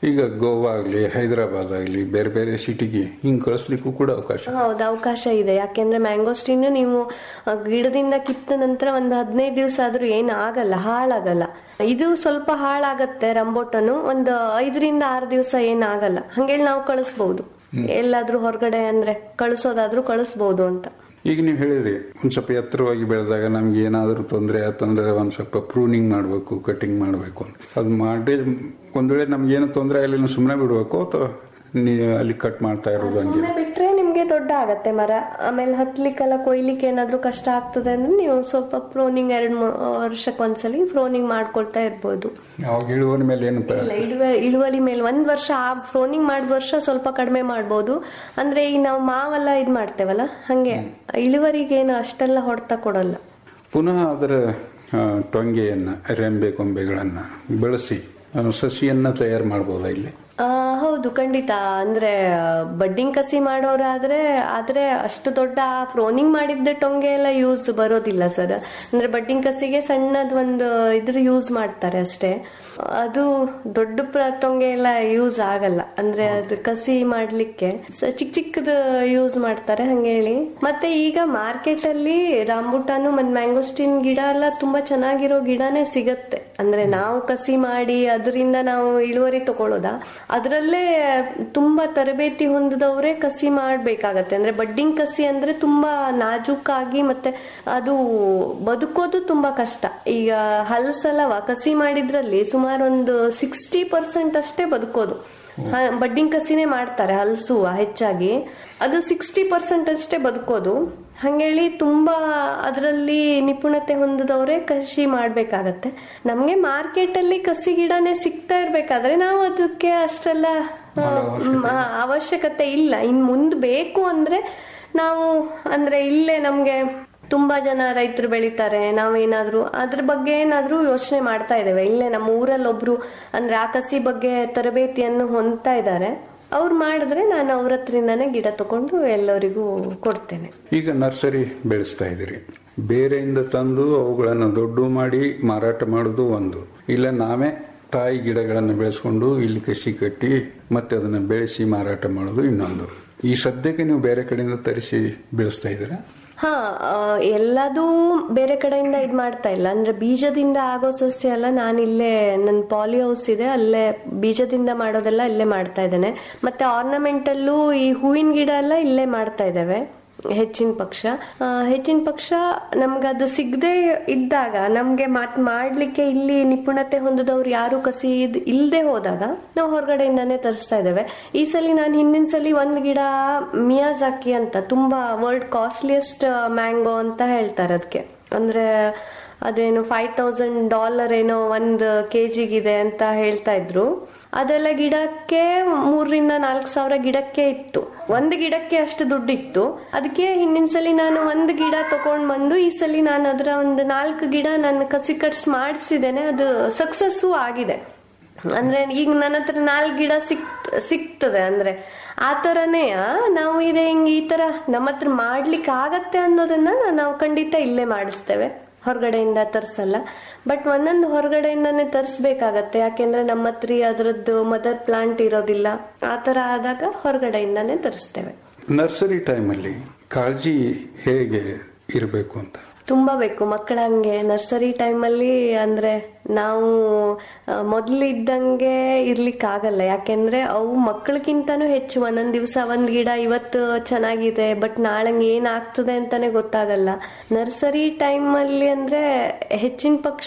ಈಗ ಗೋವಾ ಆಗಲಿ ಹೈದರಾಬಾದ್ ಆಗಲಿ ಬೇರೆ ಬೇರೆ ಸಿಟಿಗೆ ಹಿಂಗೆ ಕಳಿಸ್ಲಿಕ್ಕೂ ಕೂಡ ಅವಕಾಶ ಹೌದು ಅವಕಾಶ ಇದೆ ಯಾಕೆಂದ್ರೆ ಮ್ಯಾಂಗೋಸ್ಟಿನ್ ನೀವು ಆ, ಗಿಡದಿಂದ ಕಿತ್ತ ನಂತರ ಒಂದು ಹದಿನೈದು ದಿವಸ ಆದ್ರೂ ಏನು ಆಗಲ್ಲ ಹಾಳಾಗಲ್ಲ ಇದು ಸ್ವಲ್ಪ ಹಾಳಾಗತ್ತೆ ರಂಬೋಟನು ಒಂದು ಐದರಿಂದ ಆರು ದಿವಸ ಏನಾಗಲ್ಲ ಹಂಗೇಳಿ ನಾವು ಕಳಿಸ್ಬಹುದು ಎಲ್ಲಾದ್ರೂ ಹೊರಗಡೆ ಅಂದ್ರೆ ಕಳಿಸೋದಾದ್ರೂ ಕಳಿಸ್ಬಹುದು ಅಂತ ಈಗ ನೀವು ಹೇಳಿದ್ರಿ ಒಂದ್ ಸ್ವಲ್ಪ ಎತ್ತರವಾಗಿ ಬೆಳೆದಾಗ ನಮ್ಗೆ ಏನಾದರೂ ತೊಂದರೆ ಆತಂದ್ರೆ ಒಂದ್ ಸ್ವಲ್ಪ ಪ್ರೂನಿಂಗ್ ಮಾಡಬೇಕು ಕಟಿಂಗ್ ಮಾಡಬೇಕು ಅಂತ ಅದು ಮಾಡಿ ಒಂದ್ ವೇಳೆ ನಮ್ಗೆ ಏನು ತೊಂದರೆ ಆಗಲಿ ಸುಮ್ಮನೆ ಬಿಡ್ಬೇಕು ಅಥವಾ ನೀ ಅಲ್ಲಿ ಕಟ್ ಮಾಡ್ತಾ ಇರೋದು ಹಂಗೆ ಸುಮ್ನೆ ಬಿಟ್ರೆ ನಿಮ್ಗೆ ದೊಡ್ಡ ಆಗತ್ತೆ ಮರ ಆಮೇಲೆ ಹತ್ಲಿಕ್ಕೆಲ್ಲ ಕೊಯ್ಲಿಕ್ಕೆ ಏನಾದ್ರೂ ಕಷ್ಟ ಆಗ್ತದೆ ಅಂದ್ರೆ ನೀವು ಸ್ವಲ್ಪ ಪ್ರೋನಿಂಗ್ ಎರಡ್ ಮೂರ್ ವರ್ಷಕ್ಕೊಂದ್ಸಲಿ ಪ್ರೋನಿಂಗ್ ಮಾಡ್ಕೊಳ್ತಾ ಇರ್ಬೋದು ಅವಾಗ ಇಳುವರಿ ಮೇಲೆ ಏನು ಪ- ಇಲ್ಲ ಇಳುವ ಇಳುವರಿ ಮೇಲೆ ಒಂದ್ ವರ್ಷ ಆ ಫ್ರೋನಿಂಗ್ ಮಾಡಿದ ವರ್ಷ ಸ್ವಲ್ಪ ಕಡಿಮೆ ಮಾಡ್ಬೋದು ಅಂದ್ರೆ ಈಗ ನಾವು ಮಾವೆಲ್ಲ ಇದ್ ಮಾಡ್ತೇವಲ್ಲ ಹಂಗೆ ಇಳುವರಿಗೆ ಏನು ಅಷ್ಟೆಲ್ಲ ಹೊಡೆತ ಕೊಡಲ್ಲ ಪುನಃ ಅದರ ಆ, ಟೊಂಗೆಯನ್ನ ರೆಂಬೆ ಕೊಂಬೆಗಳನ್ನ ಬೆಳೆಸಿ ಆ, ಸಸಿಯನ್ನ ತಯಾರು ಮಾಡ್ಬೋದಾ ಇಲ್ಲಿ ಆ, ಹೌದು ಖಂಡಿತ ಅಂದ್ರೆ ಬಡ್ಡಿಂಗ್ ಕಸಿ ಮಾಡೋರಾದ್ರೆ ಆದ್ರೆ ಅಷ್ಟು ದೊಡ್ಡ ಫ್ರೋನಿಂಗ್ ಮಾಡಿದ್ದ ಟೊಂಗೆ ಎಲ್ಲ ಯೂಸ್ ಬರೋದಿಲ್ಲ ಸರ್ ಅಂದ್ರೆ ಬಡ್ಡಿಂಗ್ ಕಸಿಗೆ ಸಣ್ಣದ್ ಒಂದು ಇದ್ರ ಯೂಸ್ ಮಾಡ್ತಾರೆ ಅಷ್ಟೇ ಅದು ದೊಡ್ಡ ಪ್ರ- ಟೊಂಗೆ ಎಲ್ಲ ಯೂಸ್ ಆಗಲ್ಲ ಅಂದ್ರೆ ಅದು ಕಸಿ ಮಾಡ್ಲಿಕ್ಕೆ ಸ- ಚಿಕ್ಕ ಚಿಕ್ಕದ ಯೂಸ್ ಮಾಡ್ತಾರೆ ಹಂಗೇಳಿ ಮತ್ತೆ ಈಗ ಮಾರ್ಕೆಟ್ ಅಲ್ಲಿ ರಾಂಬುಟಾನು ಮತ್ತೆ ಮ್ಯಾಂಗೋಸ್ಟಿನ್ ಗಿಡ ಎಲ್ಲ ತುಂಬಾ ಚೆನ್ನಾಗಿರೋ ಗಿಡನೇ ಸಿಗತ್ತೆ ಅಂದ್ರೆ ನಾವು ಕಸಿ ಮಾಡಿ ಅದರಿಂದ ನಾವು ಇಳುವರಿ ತಗೊಳ್ಳೋದ ಅದರಲ್ಲೇ ತುಂಬಾ ತರಬೇತಿ ಹೊಂದಿದವರೇ ಕಸಿ ಮಾಡ್ಬೇಕಾಗತ್ತೆ ಅಂದ್ರೆ ಬಡ್ಡಿಂಗ್ ಕಸಿ ಅಂದ್ರೆ ತುಂಬಾ ನಾಜೂಕಾಗಿ ಮತ್ತೆ ಅದು ಬದುಕೋದು ತುಂಬಾ ಕಷ್ಟ ಈಗ ಹಲ್ಸಲವ ಕಸಿ ಮಾಡಿದ್ರಲ್ಲಿ ಸುಮಾರು ಒಂದು ಸಿಕ್ಸ್ಟಿ ಪರ್ಸೆಂಟ್ ಅಷ್ಟೇ ಬದುಕೋದು ಹ- ಬಡ್ಡಿಂಗ್ ಕಸಿನೇ ಮಾಡ್ತಾರೆ ಹಲ್ಸುವ ಹೆಚ್ಚಾಗಿ ಅದು ಸಿಕ್ಸ್ಟಿ ಪರ್ಸೆಂಟ್ ಅಷ್ಟೇ ಬದುಕೋದು ಹಂಗೇಳಿ ತುಂಬಾ ಅದರಲ್ಲಿ ನಿಪುಣತೆ ಹೊಂದಿದವರೇ ಕೃಷಿ ಮಾಡ್ಬೇಕಾಗತ್ತೆ ನಮ್ಗೆ ಮಾರ್ಕೆಟ್ ಅಲ್ಲಿ ಕಸಿ ಗಿಡನೇ ಸಿಗ್ತಾ ಇರ್ಬೇಕಾದ್ರೆ ನಾವು ಅದಕ್ಕೆ ಅಷ್ಟೆಲ್ಲ ಆ, ಮ್, ಆ, ಅವಶ್ಯಕತೆ ಇಲ್ಲ ಇನ್ ಮುಂದ್ ಬೇಕು ಅಂದ್ರೆ ನಾವು ಅಂದ್ರೆ ಇಲ್ಲೇ ನಮ್ಗೆ ತುಂಬಾ ಜನ ರೈತರು ಬೆಳಿತಾರೆ ನಾವೇನಾದ್ರೂ ಅದ್ರ ಬಗ್ಗೆ ಏನಾದ್ರೂ ಯೋಚನೆ ಮಾಡ್ತಾ ಇದ್ದೇವೆ ಇಲ್ಲೇ ನಮ್ಮ ಊರಲ್ಲಿ ಒಬ್ರು ಅಂದ್ರೆ ಆ ಕಸಿ ಬಗ್ಗೆ ತರಬೇತಿಯನ್ನು ಹೊಂದ್ತಾ ಇದ್ದಾರೆ ಅವ್ರು ಮಾಡಿದ್ರೆ ನಾನು ಅವ್ರ ಹತ್ರದಿಂದಾನೇ ಗಿಡ ತಗೊಂಡು ಎಲ್ಲರಿಗೂ ಕೊಡ್ತೇನೆ ಈಗ ನರ್ಸರಿ ಬೆಳೆಸ್ತಾ ಇದ್ದೀರಿ ಬೇರೆಯಿಂದ ತಂದು ಅವುಗಳನ್ನು ದೊಡ್ಡ ಮಾಡಿ ಮಾರಾಟ ಮಾಡೋದು ಒಂದು ಇಲ್ಲ ನಾವೇ ತಾಯಿ ಗಿಡಗಳನ್ನು ಬೆಳೆಸ್ಕೊಂಡು ಇಲ್ಲಿ ಕಸಿ ಕಟ್ಟಿ ಮತ್ತೆ ಅದನ್ನ ಬೆಳೆಸಿ ಮಾರಾಟ ಮಾಡೋದು ಇನ್ನೊಂದು ಈ ಸದ್ಯಕ್ಕೆ ನೀವು ಬೇರೆ ಕಡೆಯಿಂದ ತರಿಸಿ ಬೆಳೆಸ್ತಾ ಇದ್ದೀರಾ ಹಾ ಆ, ಎಲ್ಲದೂ ಬೇರೆ ಕಡೆಯಿಂದ ಇದ್ ಮಾಡ್ತಾ ಇಲ್ಲ ಅಂದ್ರೆ ಬೀಜದಿಂದ ಆಗೋ ಸಸ್ಯ ಎಲ್ಲ ನಾನು ಇಲ್ಲೇ ನನ್ನ ಪಾಲಿ ಹೌಸ್ ಇದೆ ಅಲ್ಲೇ ಬೀಜದಿಂದ ಮಾಡೋದೆಲ್ಲ ಇಲ್ಲೇ ಮಾಡ್ತಾ ಇದ್ದೇನೆ ಮತ್ತೆ ಆರ್ನಮೆಂಟಲ್ಲೂ ಈ ಹೂವಿನ ಗಿಡ ಎಲ್ಲ ಇಲ್ಲೇ ಮಾಡ್ತಾ ಇದ್ದೇವೆ ಹೆಚ್ಚಿನ ಪಕ್ಷ ಆ, ಹೆಚ್ಚಿನ ಪಕ್ಷ ನಮ್ಗೆ ಅದು ಸಿಗದೆ ಇದ್ದಾಗ ನಮ್ಗೆ ಮಾತ್ ಮಾಡ್ಲಿಕ್ಕೆ ಇಲ್ಲಿ ನಿಪುಣತೆ ಹೊಂದಿದವ್ರು ಯಾರು ಕಸಿ ಇದ್ ಇಲ್ದೆ ಹೋದಾಗ ನಾವು ಹೊರಗಡೆಯಿಂದಾನೇ ತರಿಸ್ತಾ ಇದ್ದೇವೆ ಈ ಸಲ ನಾನು ಹಿಂದಿನ ಸಲ ಒಂದ್ ಗಿಡ ಮಿಯಾಜಾಕಿ ಅಂತ ತುಂಬಾ ವರ್ಲ್ಡ್ ಕಾಸ್ಟ್ಲಿಯೆಸ್ಟ್ ಮ್ಯಾಂಗೋ ಅಂತ ಹೇಳ್ತಾರೆ ಅದಕ್ಕೆ ಅಂದ್ರೆ ಅದೇನು ಫೈವ್ ತೌಸಂಡ್ ಡಾಲರ್ ಏನೋ ಒಂದು ಕೆಜಿಗಿದೆ ಅಂತ ಹೇಳ್ತಾ ಇದ್ರು ಅದೆಲ್ಲ ಗಿಡಕ್ಕೆ ಮೂರರಿಂದ ನಾಲ್ಕು ಸಾವಿರ ಗಿಡಕ್ಕೆ ಇತ್ತು ಒಂದು ಗಿಡಕ್ಕೆ ಅಷ್ಟು ದುಡ್ಡಿತ್ತು ಅದಕ್ಕೆ ಹಿಂದಿನ ಸಲ ನಾನು ಒಂದು ಗಿಡ ತಕೊಂಡ್ ಬಂದು ಈ ಸಲ ನಾನು ಅದರ ಒಂದು ನಾಲ್ಕು ಗಿಡ ನಾನು ಕಸಿ ಕಟ್ಸ್ ಮಾಡಿಸಿದ್ದೇನೆ ಅದು ಸಕ್ಸಸ್ಸು ಆಗಿದೆ ಅಂದ್ರೆ ಈಗ ನನ್ನ ಹತ್ರ ನಾಲ್ಕು ಗಿಡ ಸಿಕ್ ಸಿಗ್ತದೆ ಅಂದ್ರೆ ಆ ತರನೇ ನಾವು ಇದೆ ಹಿಂಗ್ ಈ ತರ ನಮ್ಮ ಹತ್ರ ಮಾಡ್ಲಿಕ್ಕೆ ಆಗತ್ತೆ ಅನ್ನೋದನ್ನ ನಾವು ಖಂಡಿತ ಇಲ್ಲೇ ಮಾಡಿಸ್ತೇವೆ ಹೊರಗಡೆಯಿಂದ ತರ್ಸಲ್ಲ ಬಟ್ ಒಂದೊಂದು ಹೊರಗಡೆಯಿಂದಾನೇ ತರಿಸ್ಬೇಕಾಗತ್ತೆ ಯಾಕೆಂದ್ರೆ ನಮ್ಮ ಹತ್ರ ಅದರದ್ದು ಮದರ್ ಪ್ಲಾಂಟ್ ಇರೋದಿಲ್ಲ ಆ ತರ ಆದಾಗ ಹೊರಗಡೆಯಿಂದಾನೇ ತರಿಸ್ತೇವೆ ನರ್ಸರಿ ಟೈಮಲ್ಲಿ ಕಾಳಜಿ ಹೇಗೆ ಇರಬೇಕು ಅಂತ ತುಂಬಾ ಬೇಕು ಮಕ್ಕಳಂಗೆ ನರ್ಸರಿ ಟೈಮಲ್ಲಿ ಅಂದ್ರೆ ನಾವು ಆ, ಮೊದ್ಲಿದ್ದಂಗೆ ಇರ್ಲಿಕ್ಕೆ ಆಗಲ್ಲ ಯಾಕೆಂದ್ರೆ ಅವು ಮಕ್ಕಳಿಗಿಂತನೂ ಹೆಚ್ಚು ಒಂದೊಂದ್ ದಿವಸ ಒಂದ್ ಗಿಡ ಇವತ್ತು ಚೆನ್ನಾಗಿದೆ ಬಟ್ ನಾಳಂಗೆ ಏನಾಗ್ತದೆ ಅಂತಾನೆ ಗೊತ್ತಾಗಲ್ಲ ನರ್ಸರಿ ಟೈಮಲ್ಲಿ ಅಂದ್ರೆ ಹೆಚ್ಚಿನ ಪಕ್ಷ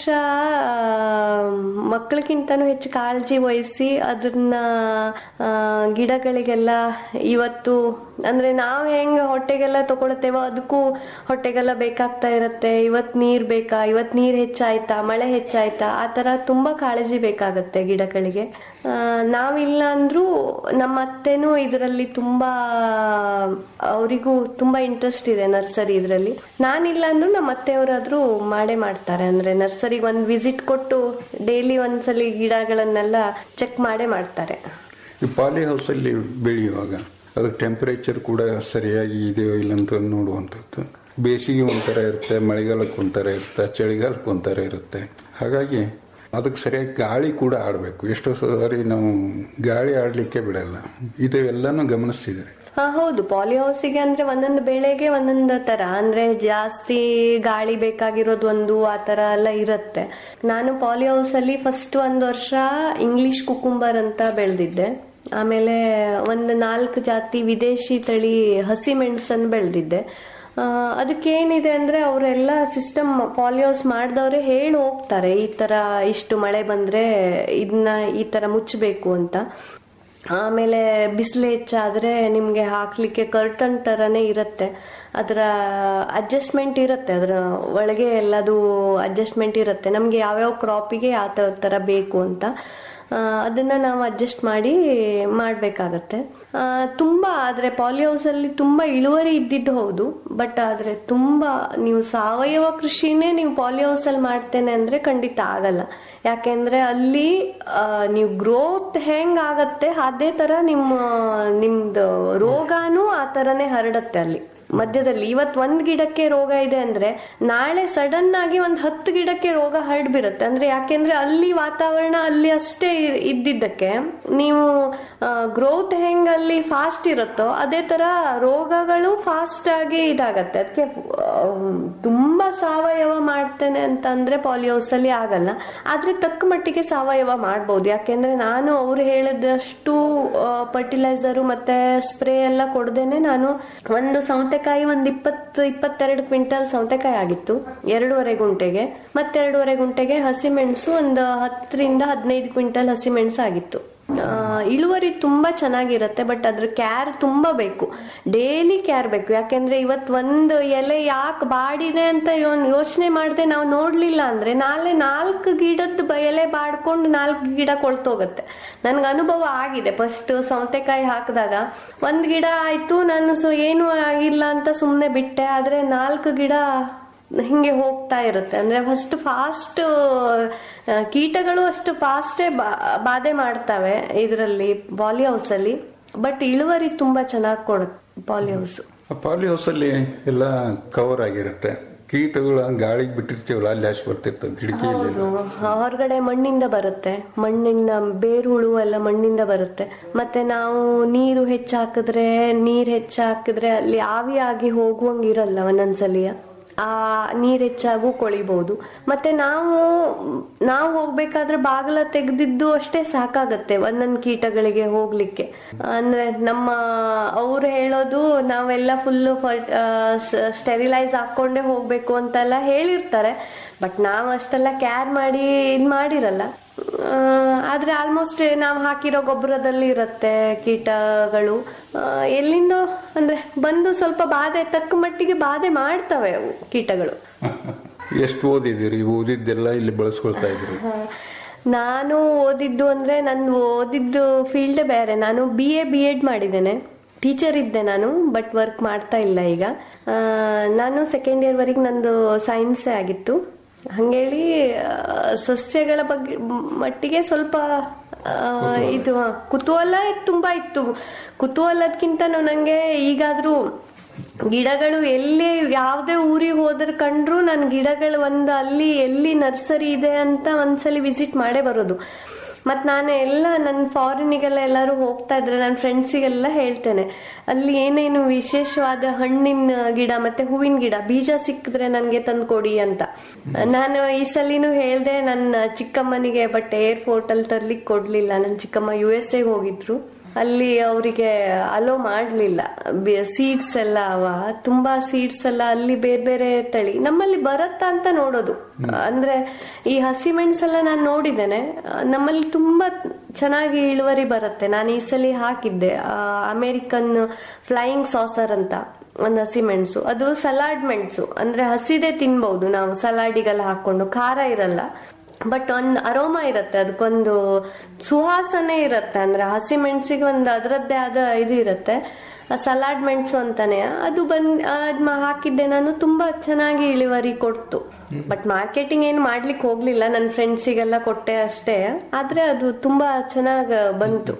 ಮಕ್ಕಳಿಗಿಂತನೂ ಹೆಚ್ಚು ಕಾಳಜಿ ವಹಿಸಿ ಅದನ್ನ ಆ, ಗಿಡಗಳಿಗೆಲ್ಲ ಇವತ್ತು ಅಂದ್ರೆ ನಾವು ಹೆಂಗ ಹೊಟ್ಟೆಗೆಲ್ಲ ತಗೊಳ್ತೇವೋ ಅದಕ್ಕೂ ಹೊಟ್ಟೆಗೆಲ್ಲ ಬೇಕಾಗ್ತಾ ಇರತ್ತೆ ಇವತ್ ನೀರ್ ಬೇಕಾ ಇವತ್ ನೀರ್ ಹೆಚ್ಚಾಯ್ತಾ ಮಳೆ ಹೆಚ್ಚಾಯ್ತಾ ಆ ತರ ತುಂಬಾ ಕಾಳಜಿ ಬೇಕಾಗತ್ತೆ ಗಿಡಗಳಿಗೆ ಆ, ನಾವಿಲ್ಲ ಅಂದ್ರೂ ನಮ್ಮ ಅತ್ತೆನೂ ಇದರಲ್ಲಿ ತುಂಬಾ ಅವರಿಗೂ ತುಂಬಾ ಇಂಟ್ರೆಸ್ಟ್ ಇದೆ ನರ್ಸರಿ ಇದರಲ್ಲಿ ನಾನಿಲ್ಲ ಅಂದ್ರೂ ನಮ್ಮ ಅತ್ತೆಯವರಾದ್ರೂ ಮಾಡೇ ಮಾಡ್ತಾರೆ ಅಂದ್ರೆ ನರ್ಸರಿಗೆ ಒಂದ್ ವಿಸಿಟ್ ಕೊಟ್ಟು ಡೈಲಿ ಒಂದ್ಸಲಿ ಗಿಡಗಳನ್ನೆಲ್ಲ ಚೆಕ್ ಮಾಡೇ ಮಾಡ್ತಾರೆ ಈ ಪಾಲಿ ಹೌಸಲ್ಲಿ ಬೆಳೆಯುವಾಗ ಅದರ ಟೆಂಪರೇಚರ್ ಕೂಡ ಸರಿಯಾಗಿ ಇದೆಯೋ ಇಲ್ಲ ಅಂತ ನೋಡುವಂಥದ್ದು ಬೇಸಿಗೆ ಒಂಥರ ಇರುತ್ತೆ ಮಳೆಗಾಲಕ್ಕೆ ಒಂಥರ ಇರುತ್ತೆ ಚಳಿಗಾಲಕ್ಕೆ ಒಂಥರ ಇರುತ್ತೆ ಹಾಗಾಗಿ ಅದಕ್ಕೆ ಸರಿಯಾಗಿ ಗಾಳಿ ಕೂಡ ಆಡಬೇಕು ಎಷ್ಟೋ ಸಾರಿ ನಾವು ಗಾಳಿ ಆಡಲಿಕ್ಕೆ ಬಿಡಲ್ಲ ಇದು ಎಲ್ಲನೂ ಗಮನಿಸ್ತಿದ್ದಾರೆ ಹಾ ಹೌದು ಪಾಲಿ ಹೌಸಿಗೆ ಅಂದ್ರೆ ಒಂದೊಂದು ಬೆಳೆಗೆ ಒಂದೊಂದು ತರ ಅಂದ್ರೆ ಜಾಸ್ತಿ ಗಾಳಿ ಬೇಕಾಗಿರೋದು ಒಂದು ಆ ತರ ಎಲ್ಲ ಇರುತ್ತೆ ನಾನು ಪಾಲಿ ಹೌಸ್ ಅಲ್ಲಿ ಫಸ್ಟ್ ಒಂದು ವರ್ಷ ಇಂಗ್ಲಿಷ್ ಕುಕುಂಬರ್ ಅಂತ ಬೆಳೆದಿದ್ದೆ ಆಮೇಲೆ ಒಂದು ನಾಲ್ಕು ಜಾತಿ ವಿದೇಶಿ ತಳಿ ಹಸಿ ಮೆಣಸನ್ನು ಬೆಳೆದಿದ್ದೆ ಅದಕ್ಕೇನಿದೆ ಅಂದ್ರೆ ಅವರೆಲ್ಲ ಸಿಸ್ಟಮ್ ಪಾಲಿಯೋಸ್ ಮಾಡಿದವ್ರೆ ಹೇಳಿ ಹೋಗ್ತಾರೆ ಈ ತರ ಇಷ್ಟು ಮಳೆ ಬಂದ್ರೆ ಇದನ್ನ ಈ ತರ ಮುಚ್ಚಬೇಕು ಅಂತ ಆಮೇಲೆ ಬಿಸಿಲು ಹೆಚ್ಚಾದ್ರೆ ನಿಮ್ಗೆ ಹಾಕ್ಲಿಕ್ಕೆ ಕರ್ಟನ್ ತರನೇ ಇರುತ್ತೆ ಅದರ ಅಡ್ಜಸ್ಟ್ಮೆಂಟ್ ಇರುತ್ತೆ ಅದರ ಒಳಗೆ ಎಲ್ಲದು ಅಡ್ಜಸ್ಟ್ಮೆಂಟ್ ಇರುತ್ತೆ ನಮ್ಗೆ ಯಾವ್ಯಾವ ಕ್ರಾಪಿಗೆ ಯಾವ ತರ ಬೇಕು ಅಂತ ಆ, ಅದನ್ನ ನಾವು ಅಡ್ಜಸ್ಟ್ ಮಾಡಿ ಮಾಡಬೇಕಾಗತ್ತೆ ತುಂಬಾ ಆದ್ರೆ ಪಾಲಿ ಹೌಸ್ ಅಲ್ಲಿ ತುಂಬಾ ಇಳುವರಿ ಇದ್ದಿದ್ದು ಹೌದು ಬಟ್ ಆದ್ರೆ ತುಂಬಾ ನೀವು ಸಾವಯವ ಕೃಷಿನೇ ನೀವು ಪಾಲಿ ಹೌಸ್ ಅಲ್ಲಿ ಮಾಡ್ತೇನೆ ಅಂದ್ರೆ ಖಂಡಿತ ಆಗಲ್ಲ ಯಾಕೆಂದ್ರೆ ಅಲ್ಲಿ ಆ, ನೀವು ಗ್ರೋತ್ ಹೆಂಗ್ ಆಗತ್ತೆ ಅದೇ ತರ ನಿಮ್ಮ ನಿಮ್ದು ರೋಗಾನು ಆ ತರನೇ ಹರಡತ್ತೆ ಅಲ್ಲಿ ಮಧ್ಯದಲ್ಲಿ ಇವತ್ ಒಂದ್ ಗಿಡಕ್ಕೆ ರೋಗ ಇದೆ ಅಂದ್ರೆ ನಾಳೆ ಸಡನ್ ಆಗಿ ಒಂದ್ ಹತ್ತು ಗಿಡಕ್ಕೆ ರೋಗ ಹರಡ್ಬಿರುತ್ತೆ ಅಂದ್ರೆ ಯಾಕೆಂದ್ರೆ ಅಲ್ಲಿ ವಾತಾವರಣ ಅಲ್ಲಿ ಅಷ್ಟೇ ಇ- ಇದ್ದಿದ್ದಕ್ಕೆ ನೀವು ಗ್ರೋತ್ ಹೆಂಗ್ ಅಲ್ಲಿ ಫಾಸ್ಟ್ ಇರುತ್ತೋ ಅದೇ ತರ ರೋಗಗಳು ಫಾಸ್ಟ್ ಆಗಿ ಇದಾಗತ್ತೆ ಅದಕ್ಕೆ ತುಂಬಾ ಸಾವಯವ ಮಾಡ್ತೇನೆ ಅಂತ ಅಂದ್ರೆ ಪಾಲಿಹೌಸ್ ಅಲ್ಲಿ ಆಗಲ್ಲ ಆದ್ರೆ ತಕ್ಕ ಮಟ್ಟಿಗೆ ಸಾವಯವ ಮಾಡ್ಬೋದು ಯಾಕೆಂದ್ರೆ ನಾನು ಅವ್ರು ಹೇಳಿದಷ್ಟು ಫರ್ಟಿಲೈಸರು ಮತ್ತೆ ಸ್ಪ್ರೇ ಎಲ್ಲ ಕೊಡ್ದೇನೆ ನಾನು ಒಂದು ಸೌತೆಕಾಯಿ ಒಂದ್ ಇಪ್ಪತ್ತು ಇಪ್ಪತ್ತೆರಡು ಕ್ವಿಂಟಲ್ ಸೌತೆಕಾಯಿ ಆಗಿತ್ತು ಎರಡೂವರೆ ಗುಂಟೆಗೆ ಮತ್ತೆರಡೂವರೆ ಗುಂಟೆಗೆ ಹಸಿಮೆಣಸು ಒಂದು ಹತ್ತರಿಂದ ಹದಿನೈದು ಕ್ವಿಂಟಲ್ ಹಸಿಮೆಣಸು ಆಗಿತ್ತು ಆ, ಇಳುವರಿ ತುಂಬಾ ಚೆನ್ನಾಗಿರುತ್ತೆ ಬಟ್ ಅದ್ರ ಕ್ಯಾರ್ ತುಂಬಾ ಬೇಕು ಡೈಲಿ ಕ್ಯಾರ್ ಬೇಕು ಯಾಕೆಂದ್ರೆ ಇವತ್ ಒಂದು ಎಲೆ ಯಾಕೆ ಬಾಡಿದೆ ಅಂತ ಯೋಚನೆ ಮಾಡದೆ ನಾವು ನೋಡ್ಲಿಲ್ಲ ಅಂದ್ರೆ ನಾಳೆ ನಾಲ್ಕು ಗಿಡದ ಬ- ಎಲೆ ಬಾಡ್ಕೊಂಡು ನಾಲ್ಕು ಗಿಡ ಕೊಳ್ತೋಗತ್ತೆ ನನ್ಗೆ ಅನುಭವ ಆಗಿದೆ ಫಸ್ಟ್ ಸೌತೆಕಾಯಿ ಹಾಕಿದಾಗ ಒಂದ್ ಗಿಡ ಆಯ್ತು ನಾನು ಸೊ ಏನು ಆಗಿಲ್ಲ ಅಂತ ಸುಮ್ನೆ ಬಿಟ್ಟೆ ಆದ್ರೆ ನಾಲ್ಕು ಗಿಡ ಹಿಂಗೆ ಹೋಗ್ತಾ ಇರುತ್ತೆ ಅಂದ್ರೆ ಫಸ್ಟ್ ಫಾಸ್ಟ್ ಕೀಟಗಳು ಅಷ್ಟು ಫಾಸ್ಟೇ ಬಾಧೆ ಮಾಡ್ತವೆ ಇದರಲ್ಲಿ ಪಾಲಿ ಹೌಸ್ ಅಲ್ಲಿ ಬಟ್ ಇಳುವರಿ ತುಂಬಾ ಚೆನ್ನಾಗಿ ಕೊಡುತ್ತೆ ಪಾಲಿ ಹೌಸ್ ಪಾಲಿ ಹೌಸಲ್ಲಿ ಎಲ್ಲ ಕವರ್ ಆಗಿರುತ್ತೆ ಕೀಟಗಳ ಗಾಳಿಗೆ ಬಿಟ್ಟಿರ್ತೀವಲ್ಲ ಅಲ್ಲಿ ಹಸಿ ಬರ್ತಿರ್ತವೆ ಕಿಟಕಿಯಲ್ಲಿ ಹೌದು ಹೊರಗಡೆ ಮಣ್ಣಿಂದ ಬರುತ್ತೆ ಮಣ್ಣಿಂದ ಬೇರುಳು ಎಲ್ಲ ಮಣ್ಣಿಂದ ಬರುತ್ತೆ ಮತ್ತೆ ನಾವು ನೀರು ಹೆಚ್ಚು ಹಾಕಿದ್ರೆ ನೀರ್ ಹೆಚ್ಚು ಹಾಕಿದ್ರೆ ಅಲ್ಲಿ ಆವಿ ಆಗಿ ಹೋಗುವಂಗಿರಲ್ಲ ಒಂದೊಂದ್ಸಲಿಯ ಆ ನೀರ್ ಹೆಚ್ಚಾಗೂ ಕೊಳಿಬಹುದು ಮತ್ತೆ ನಾವು ನಾವು ಹೋಗ್ಬೇಕಾದ್ರೆ ಬಾಗಿಲ ತೆಗ್ದಿದ್ದು ಅಷ್ಟೇ ಸಾಕಾಗತ್ತೆ ಒಂದೊಂದ್ ಕೀಟಗಳಿಗೆ ಹೋಗ್ಲಿಕ್ಕೆ ಅಂದ್ರೆ ನಮ್ಮ ಅವ್ರು ಹೇಳೋದು ನಾವೆಲ್ಲ ಫುಲ್ ಸ್ಟೆರಿಲೈಸ್ ಹಾಕೊಂಡೇ ಹೋಗ್ಬೇಕು ಅಂತೆಲ್ಲ ಹೇಳಿರ್ತಾರೆ ಬಟ್ ನಾವು ಅಷ್ಟೆಲ್ಲ ಕ್ಯಾರ್ ಮಾಡಿ ಇದ್ ಮಾಡಿರಲ್ಲ ಆ, ಆದ್ರೆ ಆಲ್ಮೋಸ್ಟ್ ನಾವು ಹಾಕಿರೋ ಗೊಬ್ಬರದಲ್ಲಿ ಇರುತ್ತೆ ಕೀಟಗಳು ಆ, ಎಲ್ಲಿಂದೋ ಅಂದ್ರೆ ಬಂದು ಸ್ವಲ್ಪ ಬಾಧೆ ತಕ್ಕ ಮಟ್ಟಿಗೆ ಬಾಧೆ ಮಾಡ್ತವೆ ಅವು ಕೀಟಗಳು ಎಷ್ಟು ಓದಿದಿರಿ ಓದಿದ್ದೆಲ್ಲ ಇಲ್ಲಿ ಬಳಸ್ಕೊಳ್ತಾ ಇದ್ರಿ ಹ. ನಾನು ಓದಿದ್ದು ಅಂದ್ರೆ ನಾನು ಓದಿದ್ದು ಫೀಲ್ಡ್ ಬೇರೆ ನಾನು ಬಿ ಎ ಬಿ ಎಡ್ ಮಾಡಿದ್ದೇನೆ ಟೀಚರ್ ಇದ್ದೆ ನಾನು ಬಟ್ ವರ್ಕ್ ಮಾಡ್ತಾ ಇಲ್ಲ ಈಗ ಆ, ನಾನು ಸೆಕೆಂಡ್ ಇಯರ್ ವರೆಗೆ ನಂದು ಸೈನ್ಸೇ ಆಗಿತ್ತು ಹಂಗೇಳಿ ಆ, ಸಸ್ಯಗಳ ಬಗ್ಗೆ ಮಟ್ಟಿಗೆ ಸ್ವಲ್ಪ ಆ, ಇದು ಹ, ಕುತೂಹಲ ತುಂಬಾ ಇತ್ತು ಕುತೂಹಲದ್ಕಿಂತ ನಂಗೆ ಈಗಾದ್ರೂ ಗಿಡಗಳು ಎಲ್ಲಿ ಯಾವುದೇ ಊರಿಗೆ ಹೋದ್ರೆ ಕಂಡ್ರು ನಾನು ಗಿಡಗಳು ಒಂದು ಅಲ್ಲಿ ಎಲ್ಲಿ ನರ್ಸರಿ ಇದೆ ಅಂತ ಒಂದ್ಸಲಿ ವಿಸಿಟ್ ಮಾಡೇ ಬರೋದು ಮತ್ ನಾನು ಎಲ್ಲ ನನ್ನ ಫಾರಿನಿಗೆಲ್ಲ ಎಲ್ಲರೂ ಹೋಗ್ತಾ ಇದ್ರೆ ನನ್ನ ಫ್ರೆಂಡ್ಸಿಗೆಲ್ಲ ಹೇಳ್ತೇನೆ ಅಲ್ಲಿ ಏನೇನು ವಿಶೇಷವಾದ ಹಣ್ಣಿನ ಗಿಡ ಮತ್ತೆ ಹೂವಿನ ಗಿಡ ಬೀಜ ಸಿಕ್ಕಿದ್ರೆ ನನಗೆ ತಂದು ಕೊಡಿ ಅಂತ ನಾನು ಈ ಸಲಿನೂ ಹೇಳ್ದೆ ನನ್ನ ಚಿಕ್ಕಮ್ಮನಿಗೆ ಬಟ್ ಏರ್ಪೋರ್ಟ್ ಅಲ್ಲಿ ತರ್ಲಿಕ್ಕೆ ಕೊಡ್ಲಿಲ್ಲ ನನ್ನ ಚಿಕ್ಕಮ್ಮ ಯು ಎಸ್ ಎ ಹೋಗಿದ್ರು ಅಲ್ಲಿ ಅವರಿಗೆ ಅಲೋ ಮಾಡ್ಲಿಲ್ಲ ಸೀಡ್ಸ್ ಎಲ್ಲ ಅವ ತುಂಬಾ ಸೀಡ್ಸ್ ಎಲ್ಲ ಅಲ್ಲಿ ಬೇರೆ ಬೇರೆ ತಳಿ ನಮ್ಮಲ್ಲಿ ಬರತ್ತಾ ಅಂತ ನೋಡೋದು ಅಂದ್ರೆ ಈ ಹಸಿಮೆಣಸೆಲ್ಲ ನಾನು ನೋಡಿದ್ದೇನೆ ಆ, ನಮ್ಮಲ್ಲಿ ತುಂಬಾ ಚೆನ್ನಾಗಿ ಇಳುವರಿ ಬರುತ್ತೆ ನಾನು ಈ ಸಲ ಹಾಕಿದ್ದೆ ಅಮೇರಿಕನ್ ಫ್ಲೈಯಿಂಗ್ ಸಾಸರ್ ಅಂತ ಒಂದು ಹಸಿಮೆಣಸು ಅದು ಸಲಾಡ್ ಮೆಣಸು ಅಂದ್ರೆ ಹಸಿದೇ ತಿನ್ಬಹುದು ನಾವು ಸಲಾಡಿಗೆಲ್ಲ ಹಾಕೊಂಡು ಖಾರ ಇರಲ್ಲ ಬಟ್ ಒಂದ್ ಅರೋಮಾ ಇರುತ್ತೆ ಅದಕ್ಕೊಂದು ಸುವಾಸನೆ ಇರುತ್ತೆ ಅಂದ್ರೆ ಹಸಿ ಮೆಣಸಿಗೆ ಒಂದು ಅದರದ್ದೇ ಆದ ಇದು ಇರುತ್ತೆ ಸಲಾಡ್ ಮೆಣಸು ಅಂತಾನೆ ಅದು ಬಂದ್ ಅದ್ ಮ- ಹಾಕಿದ್ದೆ ನಾನು ತುಂಬಾ ಚೆನ್ನಾಗಿ ಇಳುವರಿ ಕೊಡ್ತು ಬಟ್ ಮಾರ್ಕೆಟಿಂಗ್ ಏನು ಮಾಡ್ಲಿಕ್ಕೆ ಹೋಗ್ಲಿಲ್ಲ ನನ್ನ ಫ್ರೆಂಡ್ಸಿಗೆಲ್ಲ ಕೊಟ್ಟೆ ಅಷ್ಟೇ ಆದ್ರೆ ಅದು ತುಂಬಾ ಚೆನ್ನಾಗಿ ಬಂತು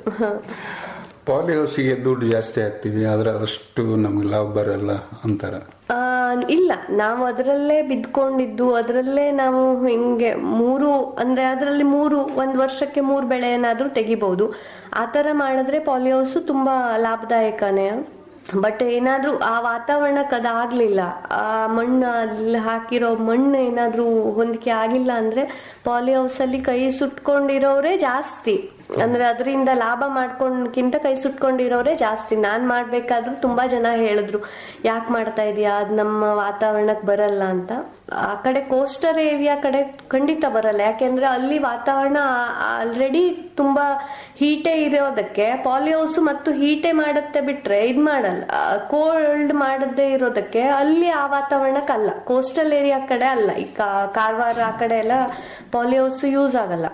ಪಾಲಿ ಹೌಸಿಗೆ ದುಡ್ಡು ಜಾಸ್ತಿ ಹಾಕ್ತಿವಿ ಆದ್ರೆ ಅಷ್ಟು ನಮ್ಗೆ ಲಾಭ ಬರಲ್ಲ ಅಂತಾರ ಆ, ಇಲ್ಲ ನಾವು ಅದರಲ್ಲೇ ಬಿದ್ಕೊಂಡಿದ್ದು ಅದರಲ್ಲೇ ನಾವು ಹಿಂಗೆ ಮೂರು ಅಂದ್ರೆ ಅದರಲ್ಲಿ ಮೂರು ಒಂದ್ ವರ್ಷಕ್ಕೆ ಮೂರು ಬೆಳೆ ಏನಾದ್ರೂ ತೆಗಿಬಹುದು ಆ ತರ ಮಾಡಿದ್ರೆ ಪಾಲಿಹೌಸ್ ತುಂಬಾ ಲಾಭದಾಯಕನೇ ಬಟ್ ಏನಾದ್ರೂ ಆ ವಾತಾವರಣಕ್ಕೆ ಅದಾಗ್ಲಿಲ್ಲ ಆ ಮಣ್ಣು ಅಲ್ಲಿ ಹಾಕಿರೋ ಮಣ್ಣು ಏನಾದ್ರೂ ಹೊಂದಿಕೆ ಆಗಿಲ್ಲ ಅಂದ್ರೆ ಪಾಲಿ ಹೌಸ್ ಅಲ್ಲಿ ಕೈ ಸುಟ್ಕೊಂಡಿರೋರೇ ಜಾಸ್ತಿ ಅಂದ್ರೆ ಅದರಿಂದ ಲಾಭ ಮಾಡ್ಕೊಂಡ್ಕಿಂತ ಕೈ ಸುಟ್ಕೊಂಡಿರೋರೇ ಜಾಸ್ತಿ ನಾನ್ ಮಾಡ್ಬೇಕಾದ್ರೂ ತುಂಬಾ ಜನ ಹೇಳಿದ್ರು ಯಾಕೆ ಮಾಡ್ತಾ ಇದೀಯಾ ಅದ್ ನಮ್ಮ ವಾತಾವರಣಕ್ಕೆ ಬರಲ್ಲ ಅಂತ ಆ ಕಡೆ ಕೋಸ್ಟರ್ ಏರಿಯಾ ಕಡೆ ಖಂಡಿತ ಬರಲ್ಲ ಯಾಕೆಂದ್ರೆ ಅಲ್ಲಿ ವಾತಾವರಣ ಆಲ್ರೆಡಿ ತುಂಬಾ ಹೀಟೇ ಇರೋದಕ್ಕೆ ಪಾಲಿಹೌಸ್ ಮತ್ತು ಹೀಟೇ ಮಾಡುತ್ತೆ ಬಿಟ್ರೆ ಇದ್ ಮಾಡಲ್ಲ ಕೋಲ್ಡ್ ಮಾಡದೇ ಇರೋದಕ್ಕೆ ಅಲ್ಲಿ ಆ ವಾತಾವರಣಕ್ಕೆ ಅಲ್ಲ ಕೋಸ್ಟಲ್ ಏರಿಯಾ ಕಡೆ ಅಲ್ಲ ಈ ಕಾ- ಕಾರವಾರ ಆ ಕಡೆ ಎಲ್ಲ ಪಾಲಿಹೌಸ್ ಯೂಸ್ ಆಗಲ್ಲ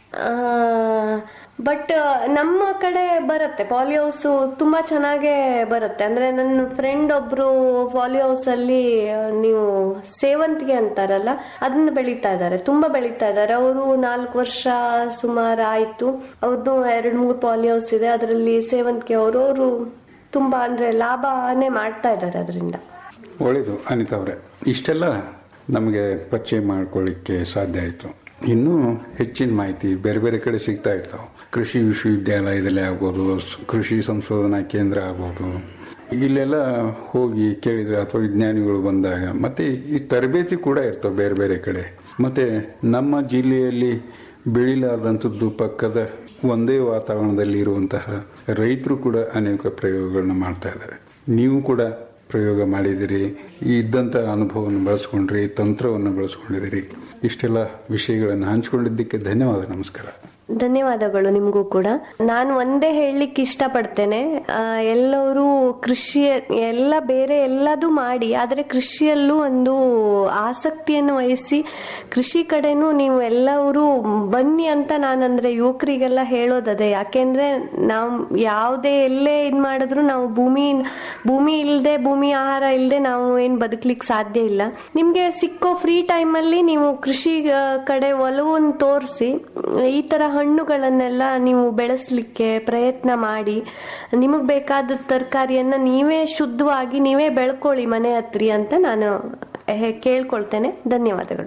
ಬಟ್ ನಮ್ಮ ಕಡೆ ಬರುತ್ತೆ ಪಾಲಿ ಹೌಸ್ ತುಂಬಾ ಚೆನ್ನಾಗೇ ಬರುತ್ತೆ ಅಂದ್ರೆ ನನ್ನ ಫ್ರೆಂಡ್ ಒಬ್ರು ಪಾಲಿ ಹೌಸ್ ಅಲ್ಲಿ ಆ, ನೀವು ಸೇವಂತಿಗೆ ಅಂತಾರಲ್ಲ ಅದನ್ನ ಬೆಳೀತಾ ಇದ್ದಾರೆ ತುಂಬಾ ಬೆಳೀತಾ ಇದ್ದಾರೆ ಅವರು ನಾಲ್ಕು ವರ್ಷ ಸುಮಾರು ಆಯ್ತು ಅವ್ರದ್ದು ಎರಡ್ ಮೂರ್ ಪಾಲಿ ಹೌಸ್ ಇದೆ ಅದರಲ್ಲಿ ಸೇವಂತಿಗೆ ಅವರು ಅವರು ತುಂಬಾ ಅಂದ್ರೆ ಲಾಭನೇ ಮಾಡ್ತಾ ಇದ್ದಾರೆ ಅದರಿಂದ ಒಳ್ಳೇದು ಅನಿತಾ ಅವರೇ ಇಷ್ಟೆಲ್ಲ ನಮಗೆ ಪರಿಚಯ ಮಾಡ್ಕೊಳ್ಳಿಕ್ಕೆ ಸಾಧ್ಯ ಆಯಿತು ಇನ್ನೂ ಹೆಚ್ಚಿನ ಮಾಹಿತಿ ಬೇರೆ ಬೇರೆ ಕಡೆ ಸಿಗ್ತಾ ಇರ್ತಾವೆ ಕೃಷಿ ವಿಶ್ವವಿದ್ಯಾಲಯದಲ್ಲಿ ಆಗ್ಬೋದು ಸ್- ಕೃಷಿ ಸಂಶೋಧನಾ ಕೇಂದ್ರ ಆಗ್ಬೋದು ಇಲ್ಲೆಲ್ಲ ಹೋಗಿ ಕೇಳಿದ್ರೆ ಅಥವಾ ವಿಜ್ಞಾನಿಗಳು ಬಂದಾಗ ಮತ್ತೆ ಈ ತರಬೇತಿ ಕೂಡ ಇರ್ತವೆ ಬೇರೆ ಬೇರೆ ಕಡೆ ಮತ್ತೆ ನಮ್ಮ ಜಿಲ್ಲೆಯಲ್ಲಿ ಬೆಳಿಲಾರ್ದಂಥದ್ದು ಪಕ್ಕದ ಒಂದೇ ವಾತಾವರಣದಲ್ಲಿ ಇರುವಂತಹ ರೈತರು ಕೂಡ ಅನೇಕ ಪ್ರಯೋಗಗಳನ್ನ ಮಾಡ್ತಾ ಇದ್ದಾರೆ ನೀವು ಕೂಡ ಪ್ರಯೋಗ ಮಾಡಿದಿರಿ ಈ ಇದ್ದಂಥ ಅನುಭವವನ್ನು ಬಳಸ್ಕೊಂಡ್ರಿ ತಂತ್ರವನ್ನು ಬಳಸ್ಕೊಂಡಿದ್ದೀರಿ ಇಷ್ಟೆಲ್ಲ ವಿಷಯಗಳನ್ನು ಹಂಚಿಕೊಂಡಿದ್ದಕ್ಕೆ ಧನ್ಯವಾದ ನಮಸ್ಕಾರ ಧನ್ಯವಾದಗಳು ನಿಮಗೂ ಕೂಡ ನಾನು ಒಂದೇ ಹೇಳಲಿಕ್ಕೆ ಇಷ್ಟಪಡ್ತೇನೆ ಆ, ಎಲ್ಲರೂ ಕೃಷಿ ಎಲ್ಲ ಬೇರೆ ಎಲ್ಲದೂ ಮಾಡಿ ಆದರೆ ಕೃಷಿಯಲ್ಲೂ ಒಂದು ಆಸಕ್ತಿಯನ್ನು ವಹಿಸಿ ಕೃಷಿ ಕಡೆನೂ ನೀವು ಎಲ್ಲರೂ ಬನ್ನಿ ಅಂತ ನಾನಂದ್ರೆ ಯುವಕರಿಗೆಲ್ಲ ಹೇಳೋದದೇ ಯಾಕೆಂದ್ರೆ ನಾವು ಯಾವುದೇ ಎಲ್ಲೇ ಇದು ಮಾಡಿದ್ರು ನಾವು ಭೂಮಿ ಭೂಮಿ ಇಲ್ಲದೆ ಭೂಮಿ ಆಹಾರ ಇಲ್ಲದೆ ನಾವು ಏನು ಬದುಕಲಿಕ್ಕೆ ಸಾಧ್ಯ ಇಲ್ಲ ನಿಮಗೆ ಸಿಕ್ಕೋ ಫ್ರೀ ಟೈಮಲ್ಲಿ ನೀವು ಕೃಷಿ ಆ, ಕಡೆ ಒಲವನ್ನು ತೋರಿಸಿ ಈ ತರ ಹಣ್ಣುಗಳನ್ನೆಲ್ಲ ನೀವು ಬೆಳೆಸಲಿಕ್ಕೆ ಪ್ರಯತ್ನ ಮಾಡಿ ನಿಮಗೆ ಬೇಕಾದ ತರಕಾರಿಯನ್ನ ನೀವೇ ಶುದ್ಧವಾಗಿ ನೀವೇ ಬೆಳ್ಕೊಳ್ಳಿ ಮನೆ ಹತ್ರಿ ಅಂತ ನಾನು ಹೇ- ಕೇಳ್ಕೊಳ್ತೇನೆ ಧನ್ಯವಾದಗಳು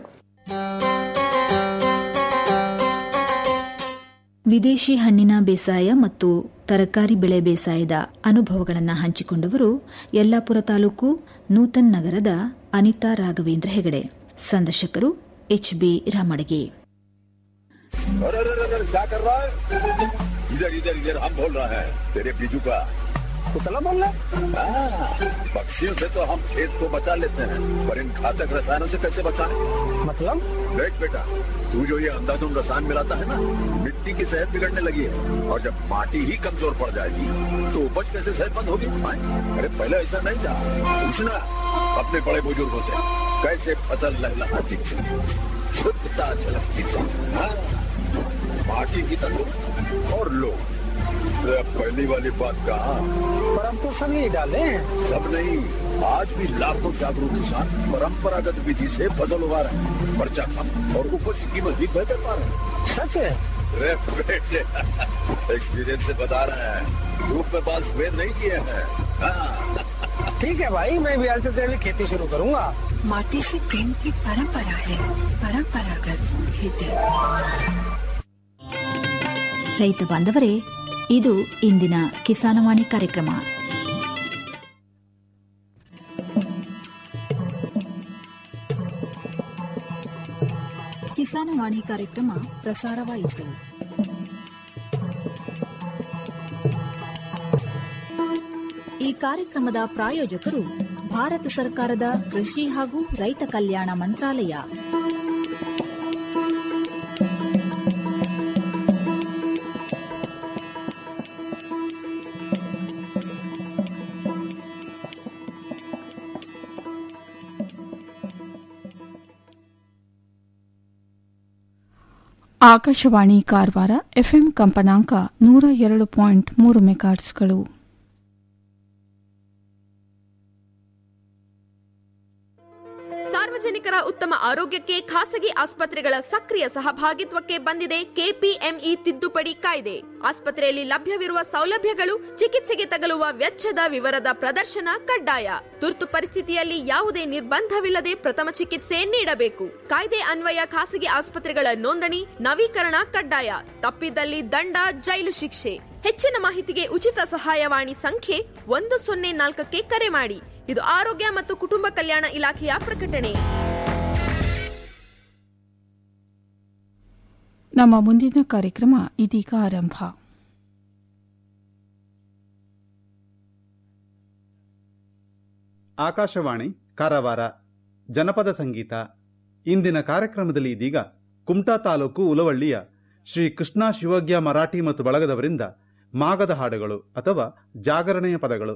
ವಿದೇಶಿ ಹಣ್ಣಿನ ಬೇಸಾಯ ಮತ್ತು ತರಕಾರಿ ಬೆಳೆ ಬೇಸಾಯದ ಅನುಭವಗಳನ್ನು ಹಂಚಿಕೊಂಡವರು ಯಲ್ಲಾಪುರ ತಾಲೂಕು ನೂತನ್ ನಗರದ ಅನಿತಾ ರಾಘವೇಂದ್ರ ಹೆಗಡೆ ಸಂದರ್ಶಕರು ಎಚ್ಬಿ ರಾಮಡಗಿ अरे अरे अरे क्या कर रहा है इधर इधर इधर हम बोल रहे हैं तेरे बीजू का कुतला बोल रहा हाँ, पक्षियों से तो हम खेत को बचा लेते हैं पर इन घातक रसायनों से कैसे बचाएं? मतलब देख बेटा तू जो ये अंधाधुंध रसायन मिलाता है ना मिट्टी की सेहत बिगड़ने लगी है और जब माटी ही कमजोर पड़ जाएगी तो उपज कैसे सेहतमंद होगी हाँ? अरे पहले ऐसा नहीं था पूछना अपने बड़े बुजुर्गों से कैसे फसल लहलहाती थी शुद्धता झलकती थी हाँ? माटी की तंदुरुस्त और लोग अरे अब पहली वाली बात कहा पर हम तो सब यही डाले हैं सब नहीं आज भी लाखों जागरूक किसान परंपरागत विधि से फसल उगा रहे हैं खर्चा कम और उपज की कीमत भी बेहतर पा रहे हैं सच है अरे बेटे एक्सपीरियंस से बता रहे हैं धूप में बाल सफेद नहीं किए हैं हाँ, ठीक है भाई मैं भी आज से तेरी खेती शुरू करूंगा माटी से प्रेम की परंपरा है परंपरागत खेती ರೈತ ಬಾಂಧವರೇ ಇದು ಇಂದಿನ ಕಿಸಾನವಾಣಿ ಕಾರ್ಯಕ್ರಮ ಕಿಸಾನವಾಣಿ ಕಾರ್ಯಕ್ರಮ ಪ್ರಸಾರವಾಯಿತು ಈ ಕಾರ್ಯಕ್ರಮದ ಪ್ರಾಯೋಜಕರು ಭಾರತ ಸರ್ಕಾರದ ಕೃಷಿ ಹಾಗೂ ರೈತ ಕಲ್ಯಾಣ ಮಂತ್ರಾಲಯ ಆಕಾಶವಾಣಿ ಕಾರವಾರ ಎಫ್ಎಂ ಕಂಪನಾಂಕ ನೂರ ಎರಡು ಪಾಯಿಂಟ್ ಮೂರು ಮೆಗಾಟ್ಸ್ಗಳು ಸಾರ್ವಜನಿಕ ನಾಗರಿಕರ ಉತ್ತಮ ಆರೋಗ್ಯಕ್ಕೆ ಖಾಸಗಿ ಆಸ್ಪತ್ರೆಗಳ ಸಕ್ರಿಯ ಸಹಭಾಗಿತ್ವಕ್ಕೆ ಬಂದಿದೆ ಕೆಪಿಎಂಇ ತಿದ್ದುಪಡಿ ಕಾಯ್ದೆ ಆಸ್ಪತ್ರೆಯಲ್ಲಿ ಲಭ್ಯವಿರುವ ಸೌಲಭ್ಯಗಳು ಚಿಕಿತ್ಸೆಗೆ ತಗಲುವ ವೆಚ್ಚದ ವಿವರದ ಪ್ರದರ್ಶನ ಕಡ್ಡಾಯ ತುರ್ತು ಪರಿಸ್ಥಿತಿಯಲ್ಲಿ ಯಾವುದೇ ನಿರ್ಬಂಧವಿಲ್ಲದೆ ಪ್ರಥಮ ಚಿಕಿತ್ಸೆ ನೀಡಬೇಕು ಕಾಯ್ದೆ ಅನ್ವಯ ಖಾಸಗಿ ಆಸ್ಪತ್ರೆಗಳ ನೋಂದಣಿ ನವೀಕರಣ ಕಡ್ಡಾಯ ತಪ್ಪಿದಲ್ಲಿ ದಂಡ ಜೈಲು ಶಿಕ್ಷೆ ಹೆಚ್ಚಿನ ಮಾಹಿತಿಗೆ ಉಚಿತ ಸಹಾಯವಾಣಿ ಸಂಖ್ಯೆ ಒಂದು ಸೊನ್ನೆ ನಾಲ್ಕಕ್ಕೆ ಕರೆ ಮಾಡಿ ಇದು ಆರೋಗ್ಯ ಮತ್ತು ಕುಟುಂಬ ಕಲ್ಯಾಣ ಇಲಾಖೆಯ ಪ್ರಕಟಣೆ ನಮ್ಮ ಮುಂದಿನ ಕಾರ್ಯಕ್ರಮ ಇದೀಗ ಆರಂಭ ಆಕಾಶವಾಣಿ ಕಾರವಾರ ಜನಪದ ಸಂಗೀತ ಇಂದಿನ ಕಾರ್ಯಕ್ರಮದಲ್ಲಿ ಇದೀಗ ಕುಮಟಾ ತಾಲೂಕು ಉಲವಳ್ಳಿಯ ಶ್ರೀ ಕೃಷ್ಣ ಶಿವಜ್ಞ ಮರಾಠಿ ಮತ್ತು ಬಳಗದವರಿಂದ ಮಾಗದ ಹಾಡುಗಳು ಅಥವಾ ಜಾಗರಣೆಯ ಪದಗಳು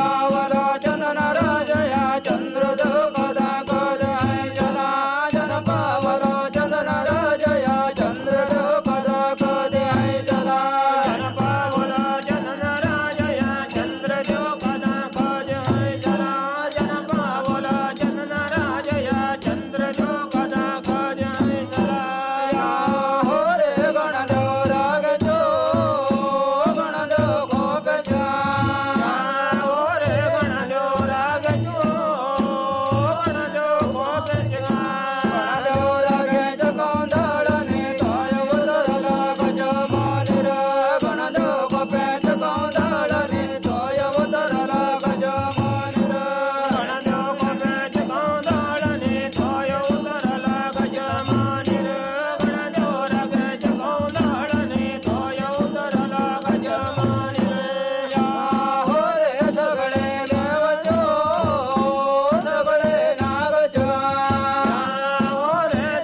ಕಾವಲ